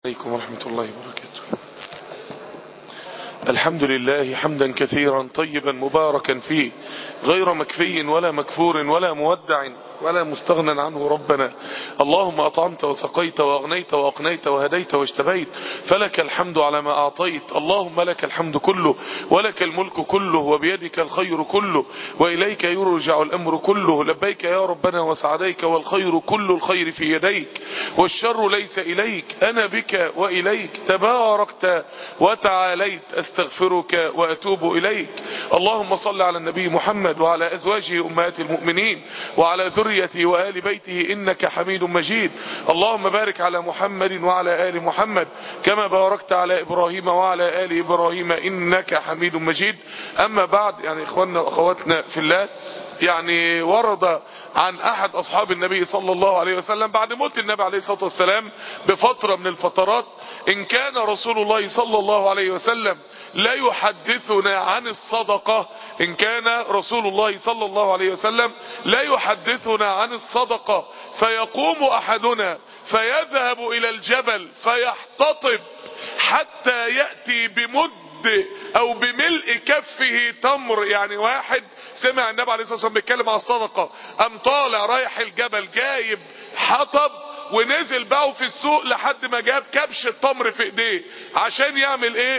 عليكم ورحمة الله وبركاته الحمد لله حمدا كثيرا طيبا مباركا فيه غير مكفي ولا مكفور ولا مودع ولا مستغنى عنه ربنا اللهم أطعمت وسقيت وأغنيت وأقنيت وهديت واجتبيت فلك الحمد على ما أعطيت اللهم لك الحمد كله ولك الملك كله وبيدك الخير كله وإليك يرجع الأمر كله لبيك يا ربنا وسعديك والخير كل الخير في يديك والشر ليس إليك أنا بك وإليك تباركت وتعاليت أستغفرك وأتوب إليك اللهم صل على النبي محمد وعلى أزواجه أمهات المؤمنين وعلى ذريته وآل بيته إنك حميد مجيد اللهم بارك على محمد وعلى آل محمد كما باركت على إبراهيم وعلى آل إبراهيم إنك حميد مجيد أما بعد يعني إخواننا وأخواتنا في الله يعني ورد عن احد اصحاب النبي صلى الله عليه وسلم بعد موت النبي عليه الصلاة والسلام بفترة من الفترات ان كان رسول الله صلى الله عليه وسلم لا يحدثنا عن الصدقة ان كان رسول الله صلى الله عليه وسلم لا يحدثنا عن الصدقة فيقوم احدنا فيذهب الى الجبل فيحتطب حتى يأتي بمد او بملء كفه تمر يعني واحد سمع النبي عليه الصلاة والسلام بيتكلم على الصدقة قام طالع رايح الجبل جايب حطب ونزل باعه في السوق لحد ما جاب كبش التمر في ايديه عشان يعمل ايه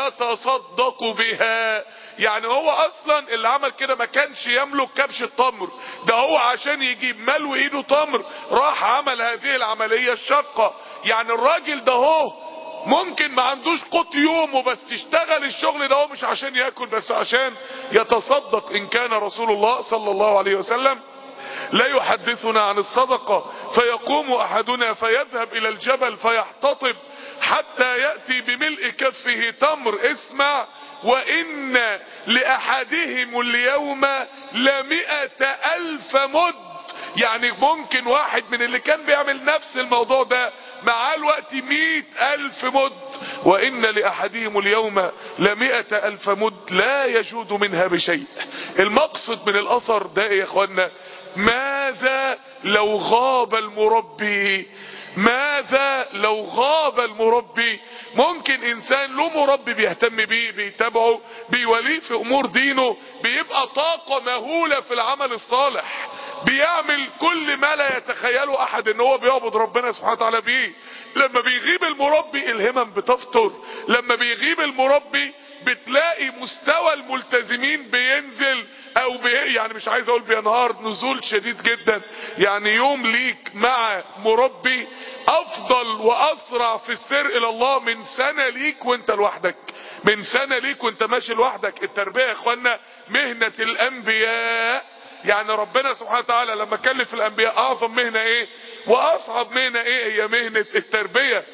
فيتصدق بها يعني هو اصلا اللي عمل كده ما كانش يملك كبش التمر ده هو عشان يجيب ملو ايده تمر راح عمل هذه العملية الشاقة يعني الراجل ده هو ممكن ما عندوش قوت يومه بس يشتغل الشغل ده هو مش عشان ياكل بس عشان يتصدق ان كان رسول الله صلى الله عليه وسلم لا يحدثنا عن الصدقة فيقوم احدنا فيذهب الى الجبل فيحتطب حتى يأتي بملء كفه تمر اسمع وان لاحدهم اليوم لمئة الف مد يعني ممكن واحد من اللي كان بيعمل نفس الموضوع ده معاه الوقت مئة ألف مد وإن لأحدهم اليوم لمئة ألف مد لا يجود منها بشيء المقصد من الأثر ده يا إخوانا ماذا لو غاب المربي ماذا لو غاب المربي ممكن انسان له مربي بيهتم بيه بيتابعه بيوليه في امور دينه بيبقى طاقة مهولة في العمل الصالح بيعمل كل ما لا يتخيله احد ان هو بيعبد ربنا سبحانه وتعالى بيه لما بيغيب المربي الهمم بتفطر لما بيغيب المربي بتلاقي مستوى الملتزمين بينزل او بي يعني مش عايز اقول بينهار نزول شديد جدا يعني يوم ليك مع مربي افضل واسرع في السير الى الله من سنة ليك وانت لوحدك من سنة ليك وانت ماشي لوحدك التربية يا اخوانا مهنة الانبياء يعني ربنا سبحانه وتعالى لما كلف الانبياء اعظم مهنة ايه واصعب مهنة ايه هي مهنة التربية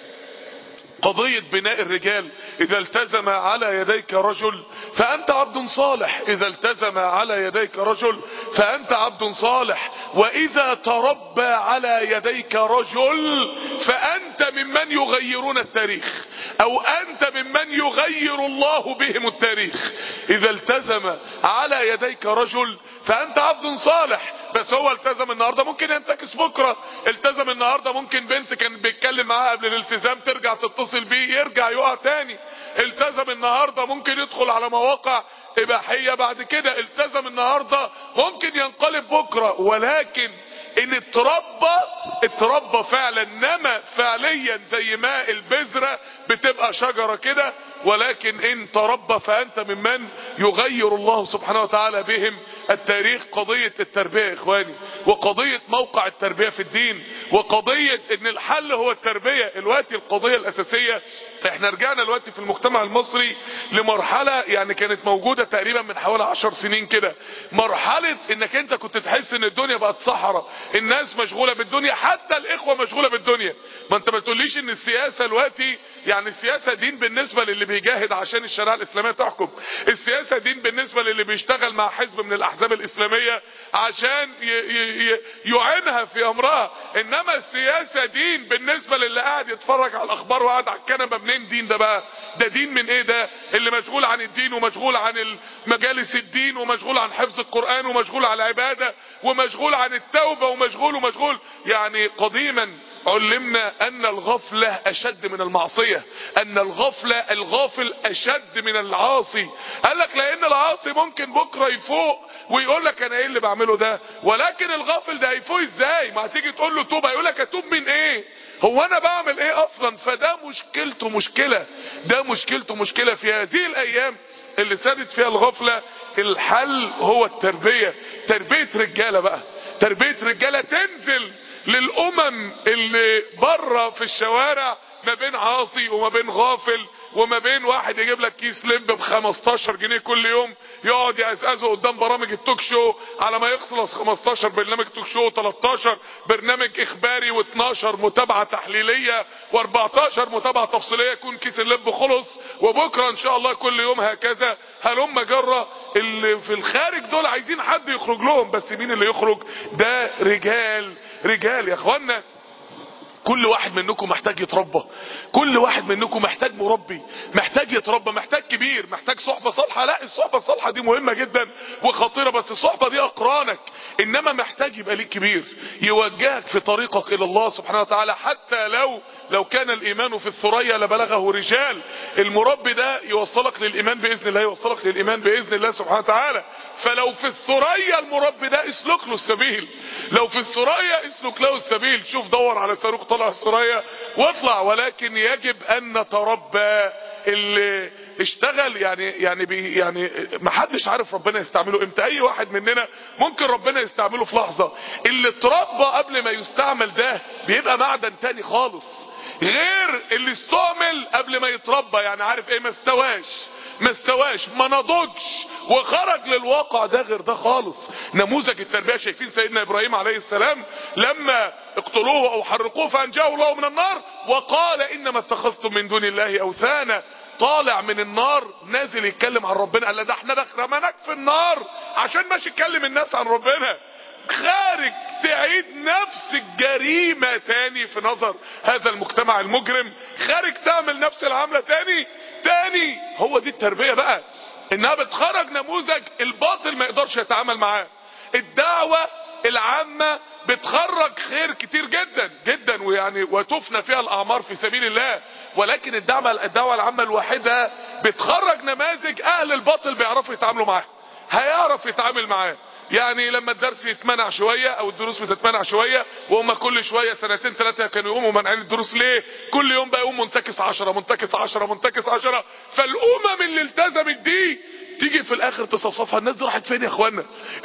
قضية بناء الرجال اذا التزم على يديك رجل فانت عبد صالح اذا التزم على يديك رجل فانت عبد صالح واذا تربى على يديك رجل فانت ممن يغيرون التاريخ او انت ممن يغير الله بهم التاريخ اذا التزم على يديك رجل فانت عبد صالح بس هو التزم النهارده ممكن ينتكس بكره التزم النهارده ممكن بنت كان بيتكلم معاها قبل الالتزام ترجع تتصل بيه يرجع يقع تاني التزم النهارده ممكن يدخل على مواقع اباحيه بعد كده التزم النهارده ممكن ينقلب بكره ولكن ان اتربى اتربى فعلا نما فعليا زي ما البذرة بتبقى شجرة كده ولكن ان تربى فانت ممن يغير الله سبحانه وتعالى بهم التاريخ قضية التربية يا اخواني وقضية موقع التربية في الدين وقضية ان الحل هو التربية الوقت القضية الاساسية احنا رجعنا الوقت في المجتمع المصري لمرحلة يعني كانت موجودة تقريبا من حوالي عشر سنين كده مرحلة انك انت كنت تحس ان الدنيا بقت صحراء الناس مشغولة بالدنيا حتى الاخوة مشغولة بالدنيا ما انت ما تقوليش ان السياسة دلوقتي يعني السياسة دين بالنسبة للي بيجاهد عشان الشريعة الاسلامية تحكم السياسة دين بالنسبة للي بيشتغل مع حزب من الاحزاب الاسلامية عشان ي ي ي يعينها في امرها انما السياسة دين بالنسبة للي قاعد يتفرج على الاخبار وقاعد على الكنبة منين دين ده بقى ده دين من ايه ده اللي مشغول عن الدين ومشغول عن مجالس الدين ومشغول عن حفظ القرآن ومشغول عن العبادة ومشغول عن التوبة ومشغول ومشغول يعني قديما علمنا ان الغفلة اشد من المعصية ان الغفلة الغافل اشد من العاصي قال لك لان العاصي ممكن بكرة يفوق ويقول لك انا ايه اللي بعمله ده ولكن الغافل ده هيفوق ازاي ما هتيجي تقول له توب هيقول لك اتوب من ايه هو انا بعمل ايه اصلا فده مشكلته مشكلة ده مشكلته مشكلة في هذه الايام اللي سادت فيها الغفلة الحل هو التربية تربية رجالة بقى تربية رجالة تنزل للامم اللي بره في الشوارع ما بين عاصي وما بين غافل وما بين واحد يجيب لك كيس لب ب 15 جنيه كل يوم يقعد يقزقزه قدام برامج التوك شو على ما يخلص 15 برنامج توك شو 13 برنامج اخباري و12 متابعه تحليليه و14 متابعه تفصيليه يكون كيس اللب خلص وبكره ان شاء الله كل يوم هكذا هلم جره اللي في الخارج دول عايزين حد يخرج لهم بس مين اللي يخرج ده رجال رجال يا اخوانا كل واحد منكم محتاج يتربى كل واحد منكم محتاج مربي محتاج يتربى محتاج كبير محتاج صحبة صالحة لا الصحبة الصالحة دي مهمة جدا وخطيرة بس الصحبة دي اقرانك انما محتاج يبقى ليك كبير يوجهك في طريقك الى الله سبحانه وتعالى حتى لو لو كان الايمان في الثريا لبلغه رجال المربي ده يوصلك للايمان باذن الله يوصلك للايمان باذن الله سبحانه وتعالى فلو في الثريا المربي ده اسلك له السبيل لو في الثريا اسلك له السبيل شوف دور على صاروخ طلع الثريا واطلع ولكن يجب ان نتربى اللي اشتغل يعني يعني بي يعني ما حدش عارف ربنا يستعمله امتى اي واحد مننا ممكن ربنا يستعمله في لحظه اللي اتربى قبل ما يستعمل ده بيبقى معدن تاني خالص غير اللي استعمل قبل ما يتربى يعني عارف ايه ما استواش ما استواش ما نضجش وخرج للواقع ده غير ده خالص نموذج التربية شايفين سيدنا ابراهيم عليه السلام لما اقتلوه او حرقوه فانجاه الله من النار وقال انما اتخذتم من دون الله اوثانا طالع من النار نازل يتكلم عن ربنا قال ده احنا رماناك في النار عشان ماشي تكلم الناس عن ربنا خارج تعيد نفس الجريمة تاني في نظر هذا المجتمع المجرم خارج تعمل نفس العملة تاني تاني هو دي التربية بقى انها بتخرج نموذج الباطل ما يقدرش يتعامل معاه الدعوة العامة بتخرج خير كتير جدا جدا ويعني وتفنى فيها الاعمار في سبيل الله ولكن الدعوة الدعوة العامة الواحدة بتخرج نماذج اهل الباطل بيعرفوا يتعاملوا معاه هيعرف يتعامل معاه يعني لما الدرس يتمنع شوية او الدروس بتتمنع شوية وهم كل شوية سنتين ثلاثة كانوا يقوموا منعين الدروس ليه كل يوم بقى يقوم منتكس عشرة منتكس عشرة منتكس عشرة فالامم اللي التزمت دي تيجي في الاخر تصفصفها الناس دي راحت فين يا اخوانا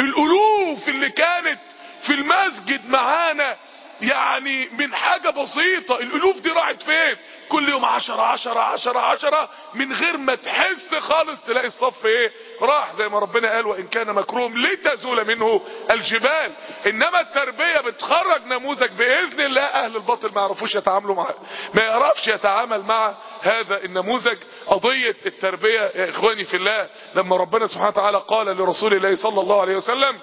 الالوف اللي كانت في المسجد معانا يعني من حاجة بسيطة الالوف دي راحت فين كل يوم عشرة عشرة عشرة عشرة من غير ما تحس خالص تلاقي الصف ايه راح زي ما ربنا قال وان كان مكروم لتزول منه الجبال انما التربية بتخرج نموذج باذن الله اهل الباطل ما يعرفوش يتعاملوا معاه ما يعرفش يتعامل مع هذا النموذج قضية التربية يا اخواني في الله لما ربنا سبحانه وتعالى قال لرسول الله صلى الله عليه وسلم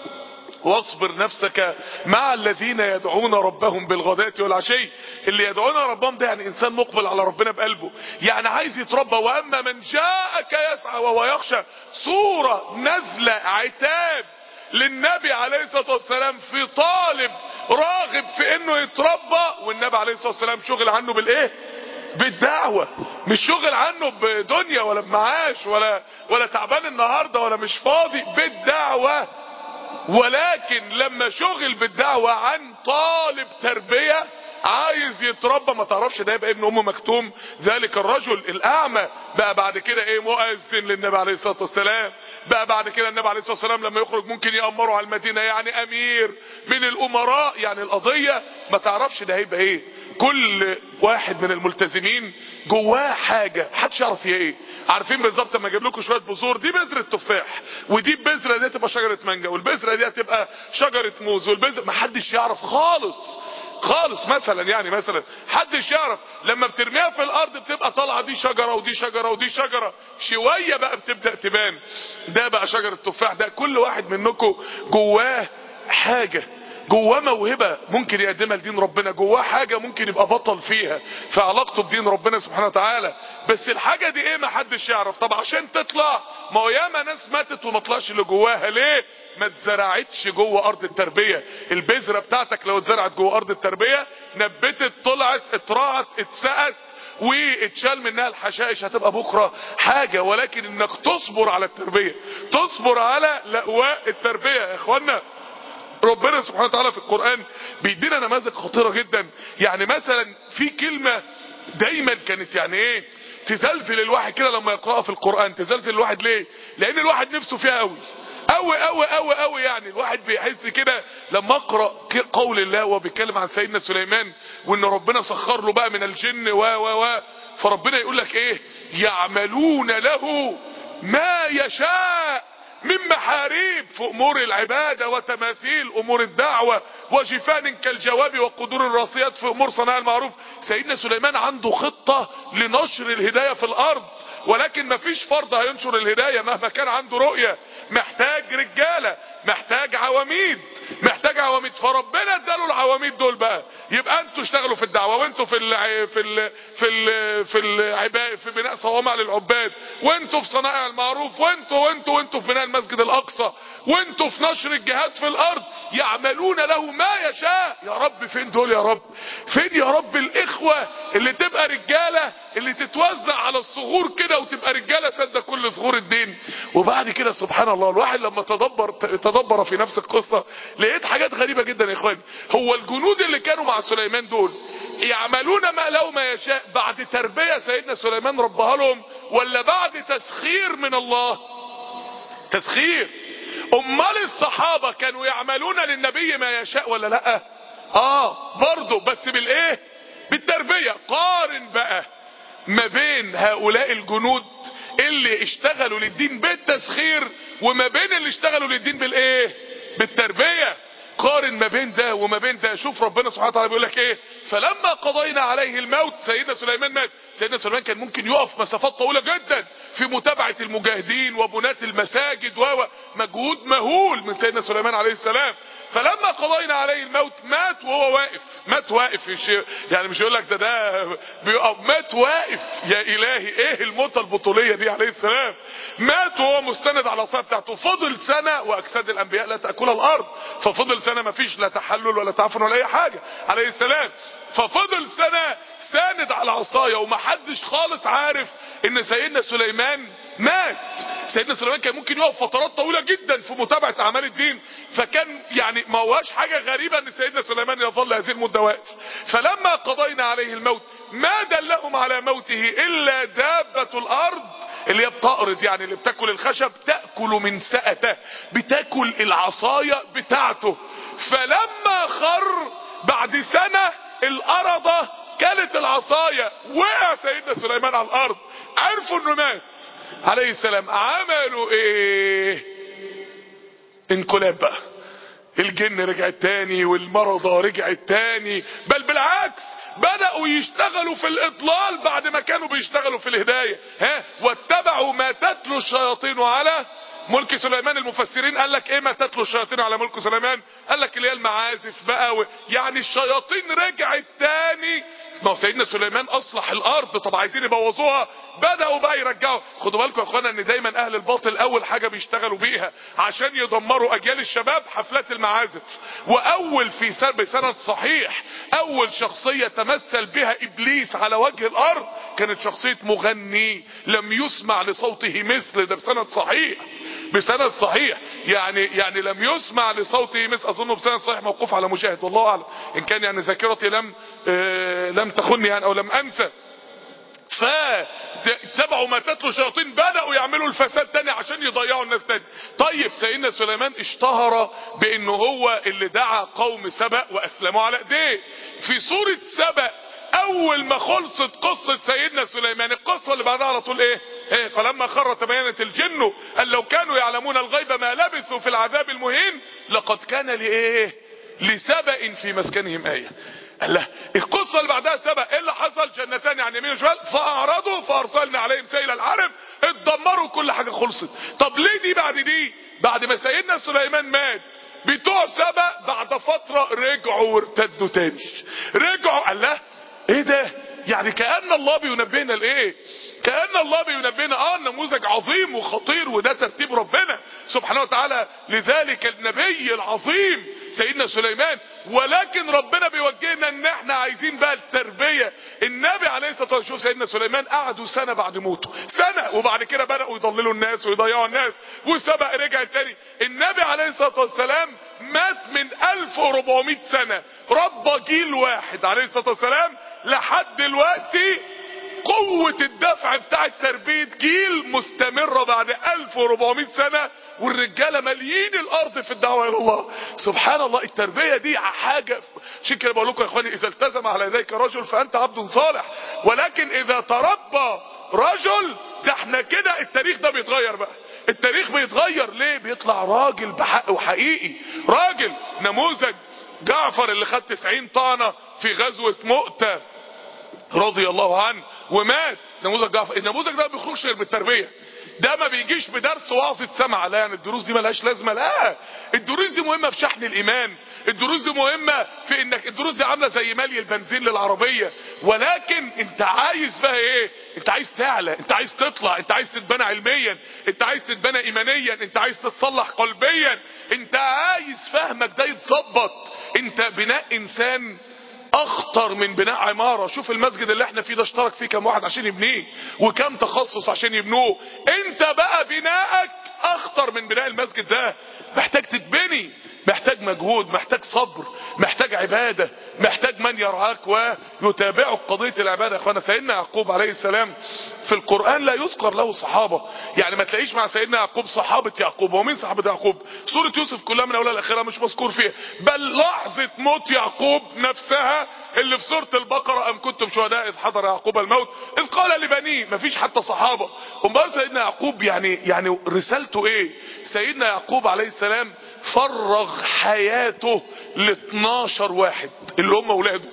واصبر نفسك مع الذين يدعون ربهم بالغداة والعشي اللي يدعون ربهم ده يعني انسان مقبل على ربنا بقلبه يعني عايز يتربى واما من جاءك يسعى وهو يخشى صورة نزلة عتاب للنبي عليه الصلاة والسلام في طالب راغب في انه يتربى والنبي عليه الصلاة والسلام شغل عنه بالايه بالدعوة مش شغل عنه بدنيا ولا بمعاش ولا ولا تعبان النهاردة ولا مش فاضي بالدعوة ولكن لما شغل بالدعوة عن طالب تربية عايز يتربى ما تعرفش ده يبقى ابن ام مكتوم ذلك الرجل الاعمى بقى بعد كده ايه مؤذن للنبي عليه الصلاه والسلام بقى بعد كده النبي عليه الصلاه والسلام لما يخرج ممكن يامره على المدينه يعني امير من الامراء يعني القضيه ما تعرفش ده هيبقى ايه كل واحد من الملتزمين جواه حاجه محدش يعرف هي ايه عارفين بالظبط لما اجيب لكم شويه بذور دي بذره تفاح ودي البذره دي تبقى شجره مانجا والبذره دي هتبقى شجره موز والبذره محدش يعرف خالص خالص مثلا يعني مثلا حدش يعرف لما بترميها في الارض بتبقى طالعه دي شجره ودي شجره ودي شجره شويه بقى بتبدا تبان ده بقى شجره التفاح ده كل واحد منكم جواه حاجه جواه موهبة ممكن يقدمها لدين ربنا جواه حاجة ممكن يبقى بطل فيها في علاقته بدين ربنا سبحانه وتعالى بس الحاجة دي ايه ما حدش يعرف طب عشان تطلع ما هو ياما ناس ماتت وما طلعش اللي جواها ليه ما اتزرعتش جوه ارض التربية البذرة بتاعتك لو اتزرعت جوه ارض التربية نبتت طلعت اترعت اتسقت واتشال منها الحشائش هتبقى بكرة حاجة ولكن انك تصبر على التربية تصبر على لأواء التربية يا اخوانا ربنا سبحانه وتعالى في القرآن بيدينا نماذج خطيرة جدا يعني مثلا في كلمة دايما كانت يعني ايه تزلزل الواحد كده لما يقرأها في القرآن تزلزل الواحد ليه لان الواحد نفسه فيها قوي قوي قوي قوي قوي يعني الواحد بيحس كده لما اقرا قول الله وهو بيتكلم عن سيدنا سليمان وان ربنا سخر له بقى من الجن و و و فربنا يقول لك ايه يعملون له ما يشاء من محاريب في امور العبادة وتماثيل امور الدعوة وجفان كالجواب وقدور الراسيات في امور صناع المعروف سيدنا سليمان عنده خطة لنشر الهداية في الارض ولكن مفيش فرد هينشر الهداية مهما كان عنده رؤية محتاج رجالة محتاج عواميد محتاج عواميد فربنا اداله العواميد دول بقى يبقى انتوا اشتغلوا في الدعوة وانتوا في ال في ال في ال في العباد في بناء صوامع للعباد وانتوا في صنائع المعروف وانتوا وانتوا وانتوا في بناء المسجد الاقصى وانتوا في نشر الجهاد في الارض يعملون له ما يشاء يا رب فين دول يا رب فين يا رب الاخوة اللي تبقى رجالة اللي تتوزع على الصغور كده وتبقى رجالة سد كل صغور الدين وبعد كده سبحان الله الواحد لما تدبر تدبر في نفس القصة لقيت حاجات غريبة جدا يا اخواني هو الجنود اللي كانوا مع سليمان دول يعملون ما له ما يشاء بعد تربية سيدنا سليمان ربها لهم ولا بعد تسخير من الله تسخير امال الصحابة كانوا يعملون للنبي ما يشاء ولا لا اه برضه بس بالايه بالتربية قارن بقى ما بين هؤلاء الجنود اللي اشتغلوا للدين بالتسخير وما بين اللي اشتغلوا للدين بالايه بالتربية قارن ما بين ده وما بين ده شوف ربنا سبحانه وتعالى بيقول لك ايه فلما قضينا عليه الموت سيدنا سليمان مات سيدنا سليمان كان ممكن يقف مسافات طويله جدا في متابعه المجاهدين وبناة المساجد و مجهود مهول من سيدنا سليمان عليه السلام فلما قضينا عليه الموت مات وهو واقف مات واقف يعني مش يقول لك ده ده بيقف مات واقف يا الهي ايه الموتة البطولية دي عليه السلام مات وهو مستند على العصايه بتاعته فضل سنة واجساد الانبياء لا تاكلها الارض ففضل سنة ما فيش لا تحلل ولا تعفن ولا اي حاجة عليه السلام ففضل سنة ساند على عصايه ومحدش خالص عارف ان سيدنا سليمان مات سيدنا سليمان كان ممكن يقف فترات طويلة جدا في متابعة اعمال الدين فكان يعني ما هواش حاجة غريبة ان سيدنا سليمان يظل هذه المدة واقف فلما قضينا عليه الموت ما دلهم على موته الا دابة الارض اللي هي بتقرض يعني اللي بتاكل الخشب تأكل من سأته بتاكل العصاية بتاعته فلما خر بعد سنة القرضة كلت العصاية وقع سيدنا سليمان على الارض عرفوا انه مات عليه السلام عملوا ايه انقلاب بقى الجن رجعت تاني والمرضى رجعت تاني بل بالعكس بدأوا يشتغلوا في الإضلال بعد ما كانوا بيشتغلوا في الهداية ها واتبعوا ما تتلو الشياطين على ملك سليمان المفسرين قال لك ايه ما تتلو الشياطين على ملك سليمان قال لك اللي هي المعازف بقى و... يعني الشياطين رجعت تاني ما هو سيدنا سليمان اصلح الارض طب عايزين يبوظوها بدأوا بقى يرجعوا خدوا بالكم يا اخوانا ان دايما اهل الباطل اول حاجة بيشتغلوا بيها عشان يدمروا اجيال الشباب حفلات المعازف واول في سنة بسند صحيح اول شخصية تمثل بها ابليس على وجه الارض كانت شخصية مغني لم يسمع لصوته مثل ده بسند صحيح بسند صحيح يعني يعني لم يسمع لصوته مثل اظنه بسند صحيح موقوف على مشاهد والله اعلم ان كان يعني ذاكرتي لم آه لم تخني يعني او لم انسى فتبعوا ما تتلو الشياطين بدأوا يعملوا الفساد تاني عشان يضيعوا الناس تاني طيب سيدنا سليمان اشتهر بانه هو اللي دعا قوم سبأ واسلموا على ايديه في سورة سبأ اول ما خلصت قصة سيدنا سليمان القصة اللي بعدها على طول ايه ايه فلما خر تبينت الجن قال لو كانوا يعلمون الغيب ما لبثوا في العذاب المهين لقد كان لايه لسبأ في مسكنهم آية الله القصة اللي بعدها سبق ايه اللي حصل جنتان يعني يمين وشمال فاعرضوا فارسلنا عليهم سيل العرب اتدمروا كل حاجة خلصت طب ليه دي بعد دي بعد ما سيدنا سليمان مات بتوع سبأ بعد فترة رجعوا وارتدوا تاني رجعوا قال له ايه ده يعني كأن الله بينبهنا لايه كأن الله بينبهنا اه نموذج عظيم وخطير وده ترتيب ربنا سبحانه وتعالى لذلك النبي العظيم سيدنا سليمان ولكن ربنا بيوجهنا ان احنا عايزين بقى التربية النبي عليه الصلاة والسلام شوف سيدنا سليمان قعدوا سنة بعد موته سنة وبعد كده بدأوا يضللوا الناس ويضيعوا الناس وسبق رجع تاني النبي عليه الصلاة والسلام مات من 1400 سنة ربى جيل واحد عليه الصلاة والسلام لحد دلوقتي قوة الدفع بتاع تربية جيل مستمرة بعد 1400 سنة والرجالة مليين الارض في الدعوة الى الله سبحان الله التربية دي حاجة عشان كده بقول لكم يا اخواني اذا التزم على يديك رجل فانت عبد صالح ولكن اذا تربى رجل ده احنا كده التاريخ ده بيتغير بقى التاريخ بيتغير ليه بيطلع راجل بحق وحقيقي راجل نموذج جعفر اللي خد 90 طعنة في غزوة مؤتة رضي الله عنه ومات نموذج جعفر النموذج ده ما بيخرجش غير بالتربيه ده ما بيجيش بدرس وعظة سمع لا يعني الدروس دي ملهاش لازمه لا الدروس دي مهمه في شحن الايمان الدروس دي مهمه في انك الدروس دي عامله زي مالي البنزين للعربيه ولكن انت عايز بقى ايه انت عايز تعلى انت عايز تطلع انت عايز تتبنى علميا انت عايز تتبنى ايمانيا انت عايز تتصلح قلبيا انت عايز فهمك ده يتظبط انت بناء انسان اخطر من بناء عمارة شوف المسجد اللي احنا فيه ده اشترك فيه كم واحد عشان يبنيه وكم تخصص عشان يبنوه انت بقى بناءك اخطر من بناء المسجد ده محتاج تتبني محتاج مجهود محتاج صبر محتاج عبادة محتاج من يرعاك ويتابعك قضية العبادة يا اخوانا سيدنا يعقوب عليه السلام في القرآن لا يذكر له صحابة يعني ما تلاقيش مع سيدنا يعقوب صحابة يعقوب ومين صحابة يعقوب سورة يوسف كلها من اولها لاخرها مش مذكور فيها بل لحظة موت يعقوب نفسها اللي في سورة البقرة ام كنتم شهداء اذ حضر يعقوب الموت اذ قال لبنيه مفيش حتى صحابة امال سيدنا يعقوب يعني يعني رسالته ايه سيدنا يعقوب عليه السلام فرغ حياته ل 12 واحد اللي هم اولاده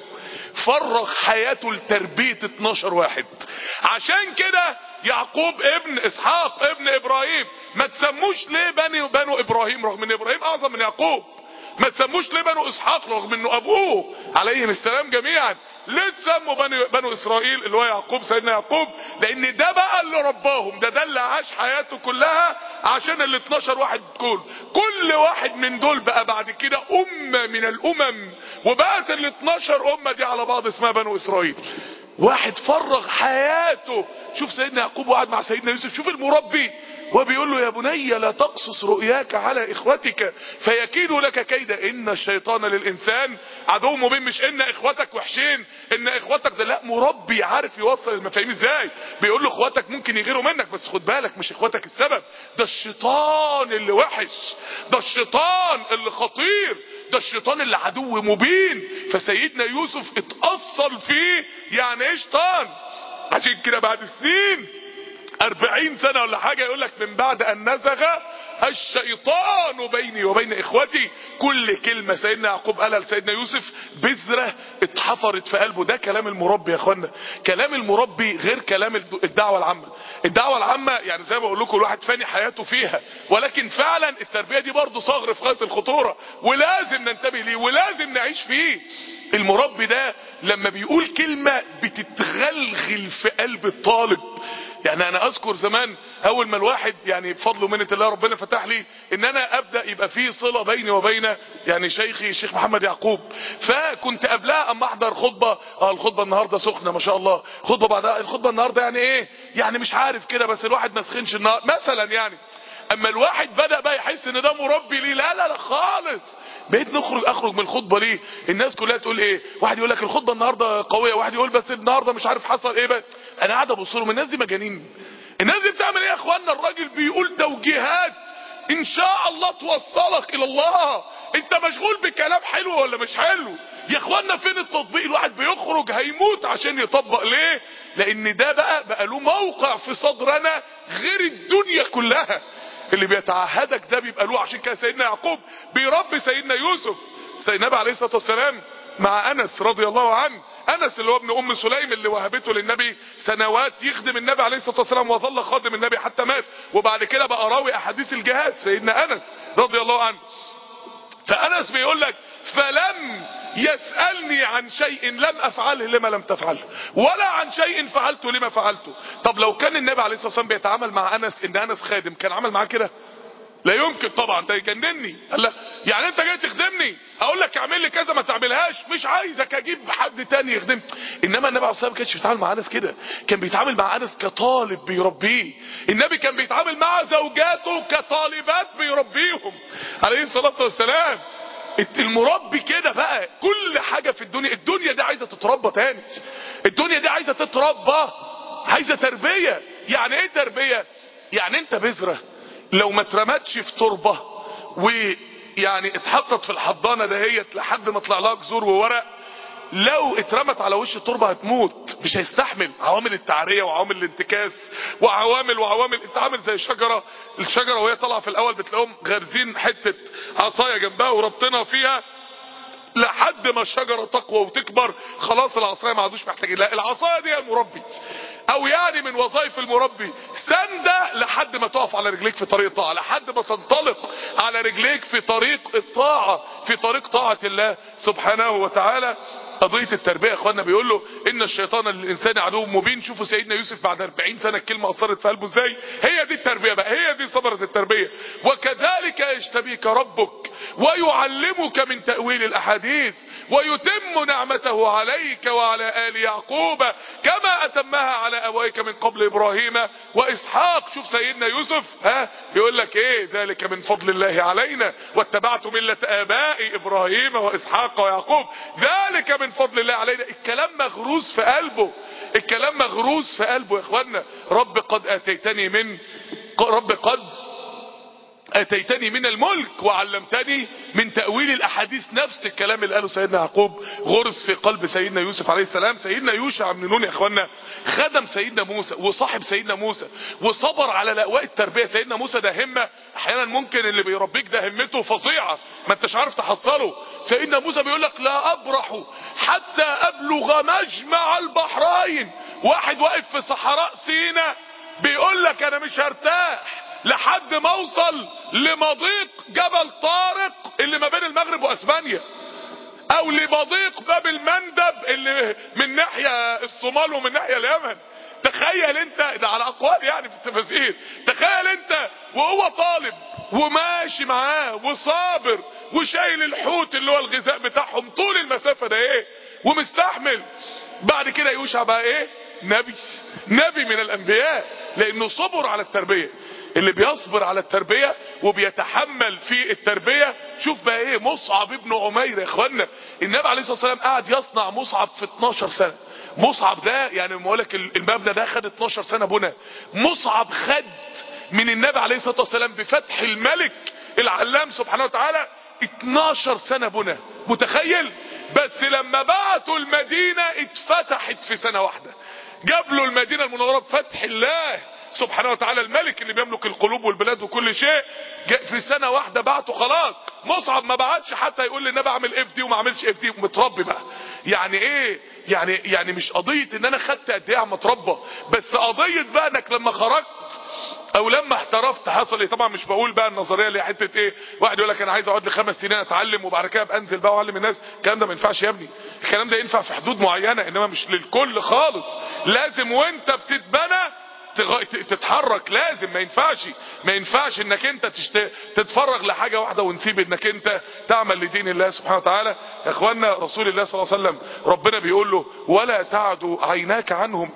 فرغ حياته لتربية 12 واحد عشان كده يعقوب ابن اسحاق ابن ابراهيم ما تسموش ليه بني بنو ابراهيم رغم ان ابراهيم اعظم من يعقوب ما تسموش ليه بنو اسحاق رغم انه ابوه عليهم السلام جميعا ليه تسموا بني, بنو اسرائيل اللي هو يعقوب سيدنا يعقوب لان ده بقى اللي رباهم ده ده اللي عاش حياته كلها عشان ال 12 واحد دول كل واحد من دول بقى بعد كده امه من الامم وبقت ال 12 امه دي على بعض اسمها بنو اسرائيل واحد فرغ حياته شوف سيدنا يعقوب وقعد مع سيدنا يوسف شوف المربي وبيقول له يا بني لا تقصص رؤياك على اخوتك فيكيدوا لك كيدا ان الشيطان للانسان عدو مبين مش ان اخوتك وحشين ان اخوتك ده لا مربي عارف يوصل المفاهيم ازاي بيقول له اخواتك ممكن يغيروا منك بس خد بالك مش اخواتك السبب ده الشيطان اللي وحش ده الشيطان اللي خطير ده الشيطان اللي عدو مبين فسيدنا يوسف اتأصل فيه يعني ايه شيطان عشان كده بعد سنين أربعين سنة ولا حاجة يقول لك من بعد أن نزغ الشيطان بيني وبين إخوتي كل كلمة سيدنا يعقوب قالها لسيدنا يوسف بذرة اتحفرت في قلبه ده كلام المربي يا اخوانا كلام المربي غير كلام الدعوة العامة الدعوة العامة يعني زي ما بقول لكم الواحد فاني حياته فيها ولكن فعلا التربية دي برضه صغر في غاية الخطورة ولازم ننتبه ليه ولازم نعيش فيه المربي ده لما بيقول كلمة بتتغلغل في قلب الطالب يعني انا اذكر زمان اول ما الواحد يعني بفضل ومنة الله ربنا فتح لي ان انا ابدا يبقى في صله بيني وبين يعني شيخي الشيخ محمد يعقوب فكنت قبلها اما احضر خطبه اه الخطبه النهارده سخنه ما شاء الله خطبه بعدها الخطبه النهارده يعني ايه يعني مش عارف كده بس الواحد ما سخنش النهار مثلا يعني اما الواحد بدا بقى يحس ان ده مربي ليه لا لا لا خالص بقيت نخرج اخرج من الخطبه ليه الناس كلها تقول ايه واحد يقول لك الخطبه النهارده قويه واحد يقول بس النهارده مش عارف حصل ايه بقى انا قاعد ابص لهم الناس دي مجانين الناس دي بتعمل ايه يا اخوانا الراجل بيقول توجيهات ان شاء الله توصلك الى الله انت مشغول بكلام حلو ولا مش حلو يا اخوانا فين التطبيق الواحد بيخرج هيموت عشان يطبق ليه لان ده بقى بقى له موقع في صدرنا غير الدنيا كلها اللي بيتعهدك ده بيبقى له عشان كده سيدنا يعقوب بيربي سيدنا يوسف سيدنا النبي عليه الصلاه والسلام مع انس رضي الله عنه انس اللي هو ابن ام سليم اللي وهبته للنبي سنوات يخدم النبي عليه الصلاه والسلام وظل خادم النبي حتى مات وبعد كده بقى راوي احاديث الجهاد سيدنا انس رضي الله عنه فانس بيقول لك فلم يسألني عن شيء لم افعله لما لم تفعله ولا عن شيء فعلته لما فعلته طب لو كان النبي عليه الصلاة والسلام بيتعامل مع انس ان انس خادم كان عمل معاه كده لا يمكن طبعا ده يجنني قال لا يعني انت جاي تخدمني اقول لك اعمل لي كذا ما تعملهاش مش عايزك اجيب حد تاني يخدمني انما النبي عليه الصلاه والسلام ما كانش بيتعامل مع انس كده كان بيتعامل مع انس كطالب بيربيه النبي كان بيتعامل مع زوجاته كطالبات بيربيهم عليه الصلاه والسلام المربي كده بقى كل حاجه في الدنيا الدنيا دي عايزه تتربى تاني الدنيا دي عايزه تتربى عايزه تربيه يعني ايه تربيه يعني انت بذره لو ما اترمتش في تربة ويعني اتحطت في الحضانة دهيت لحد ما طلع لها جذور وورق لو اترمت على وش التربة هتموت مش هيستحمل عوامل التعرية وعوامل الانتكاس وعوامل وعوامل انت عامل زي شجرة الشجرة وهي طالعة في الاول بتلاقيهم غارزين حتة عصاية جنبها وربطنا فيها لحد ما الشجرة تقوى وتكبر خلاص العصاية ما عادوش محتاجين لا العصاية دي المربي او يعني من وظائف المربي سندة لحد ما تقف على رجليك في طريق الطاعة لحد ما تنطلق على رجليك في طريق الطاعة في طريق طاعة الله سبحانه وتعالى قضية التربية يا اخوانا بيقول له ان الشيطان للانسان عدو مبين شوفوا سيدنا يوسف بعد 40 سنة الكلمة اثرت في قلبه ازاي هي دي التربية بقى هي دي ثمرة التربية وكذلك يجتبيك ربك ويعلمك من تأويل الاحاديث ويتم نعمته عليك وعلى آل يعقوب كما أتمها على أبويك من قبل إبراهيم وإسحاق شوف سيدنا يوسف ها يقول لك إيه ذلك من فضل الله علينا واتبعت ملة آبائي إبراهيم وإسحاق ويعقوب ذلك من فضل الله علينا الكلام مغروس في قلبه الكلام مغروس في قلبه يا إخوانا رب قد آتيتني من رب قد اتيتني من الملك وعلمتني من تأويل الاحاديث نفس الكلام اللي قاله سيدنا يعقوب غرس في قلب سيدنا يوسف عليه السلام سيدنا يوشع بن نون يا اخوانا خدم سيدنا موسى وصاحب سيدنا موسى وصبر على لأواء التربية سيدنا موسى ده همة احيانا ممكن اللي بيربيك ده همته فظيعة ما انتش عارف تحصله سيدنا موسى بيقول لك لا ابرح حتى ابلغ مجمع البحرين واحد واقف في صحراء سينا بيقول لك انا مش هرتاح لحد ما اوصل لمضيق جبل طارق اللي ما بين المغرب واسبانيا او لمضيق باب المندب اللي من ناحية الصومال ومن ناحية اليمن تخيل انت ده على اقوال يعني في التفاسير تخيل انت وهو طالب وماشي معاه وصابر وشايل الحوت اللي هو الغذاء بتاعهم طول المسافة ده ايه ومستحمل بعد كده يوشع بقى ايه نبي نبي من الانبياء لانه صبر على التربية اللي بيصبر على التربية وبيتحمل في التربية شوف بقى ايه مصعب ابن عمير يا اخوانا النبي عليه الصلاة والسلام قاعد يصنع مصعب في 12 سنة مصعب ده يعني لما لك المبنى ده خد 12 سنة بنا مصعب خد من النبي عليه الصلاة والسلام بفتح الملك العلام سبحانه وتعالى 12 سنة بنا متخيل بس لما بعتوا المدينة اتفتحت في سنة واحدة جاب له المدينة المنورة بفتح الله سبحانه وتعالى الملك اللي بيملك القلوب والبلاد وكل شيء في سنة واحدة بعته خلاص مصعب ما بعتش حتى يقول للنبي اعمل اف دي وما عملش اف دي متربي بقى يعني ايه يعني يعني مش قضية ان انا خدت قد ايه عم اتربى بس قضية بقى انك لما خرجت او لما احترفت حصل ايه طبعا مش بقول بقى النظريه اللي حته ايه واحد يقول لك انا عايز اقعد لي خمس سنين اتعلم وبعد كده ابقى انزل بقى واعلم الناس الكلام ده ما ينفعش يا ابني الكلام ده ينفع في حدود معينه انما مش للكل خالص لازم وانت بتتبنى تتحرك لازم ما ينفعش ما ينفعش انك انت تشت... تتفرغ لحاجة واحدة ونسيب انك انت تعمل لدين الله سبحانه وتعالى يا اخوانا رسول الله صلى الله عليه وسلم ربنا بيقول له ولا تعد عيناك عنهم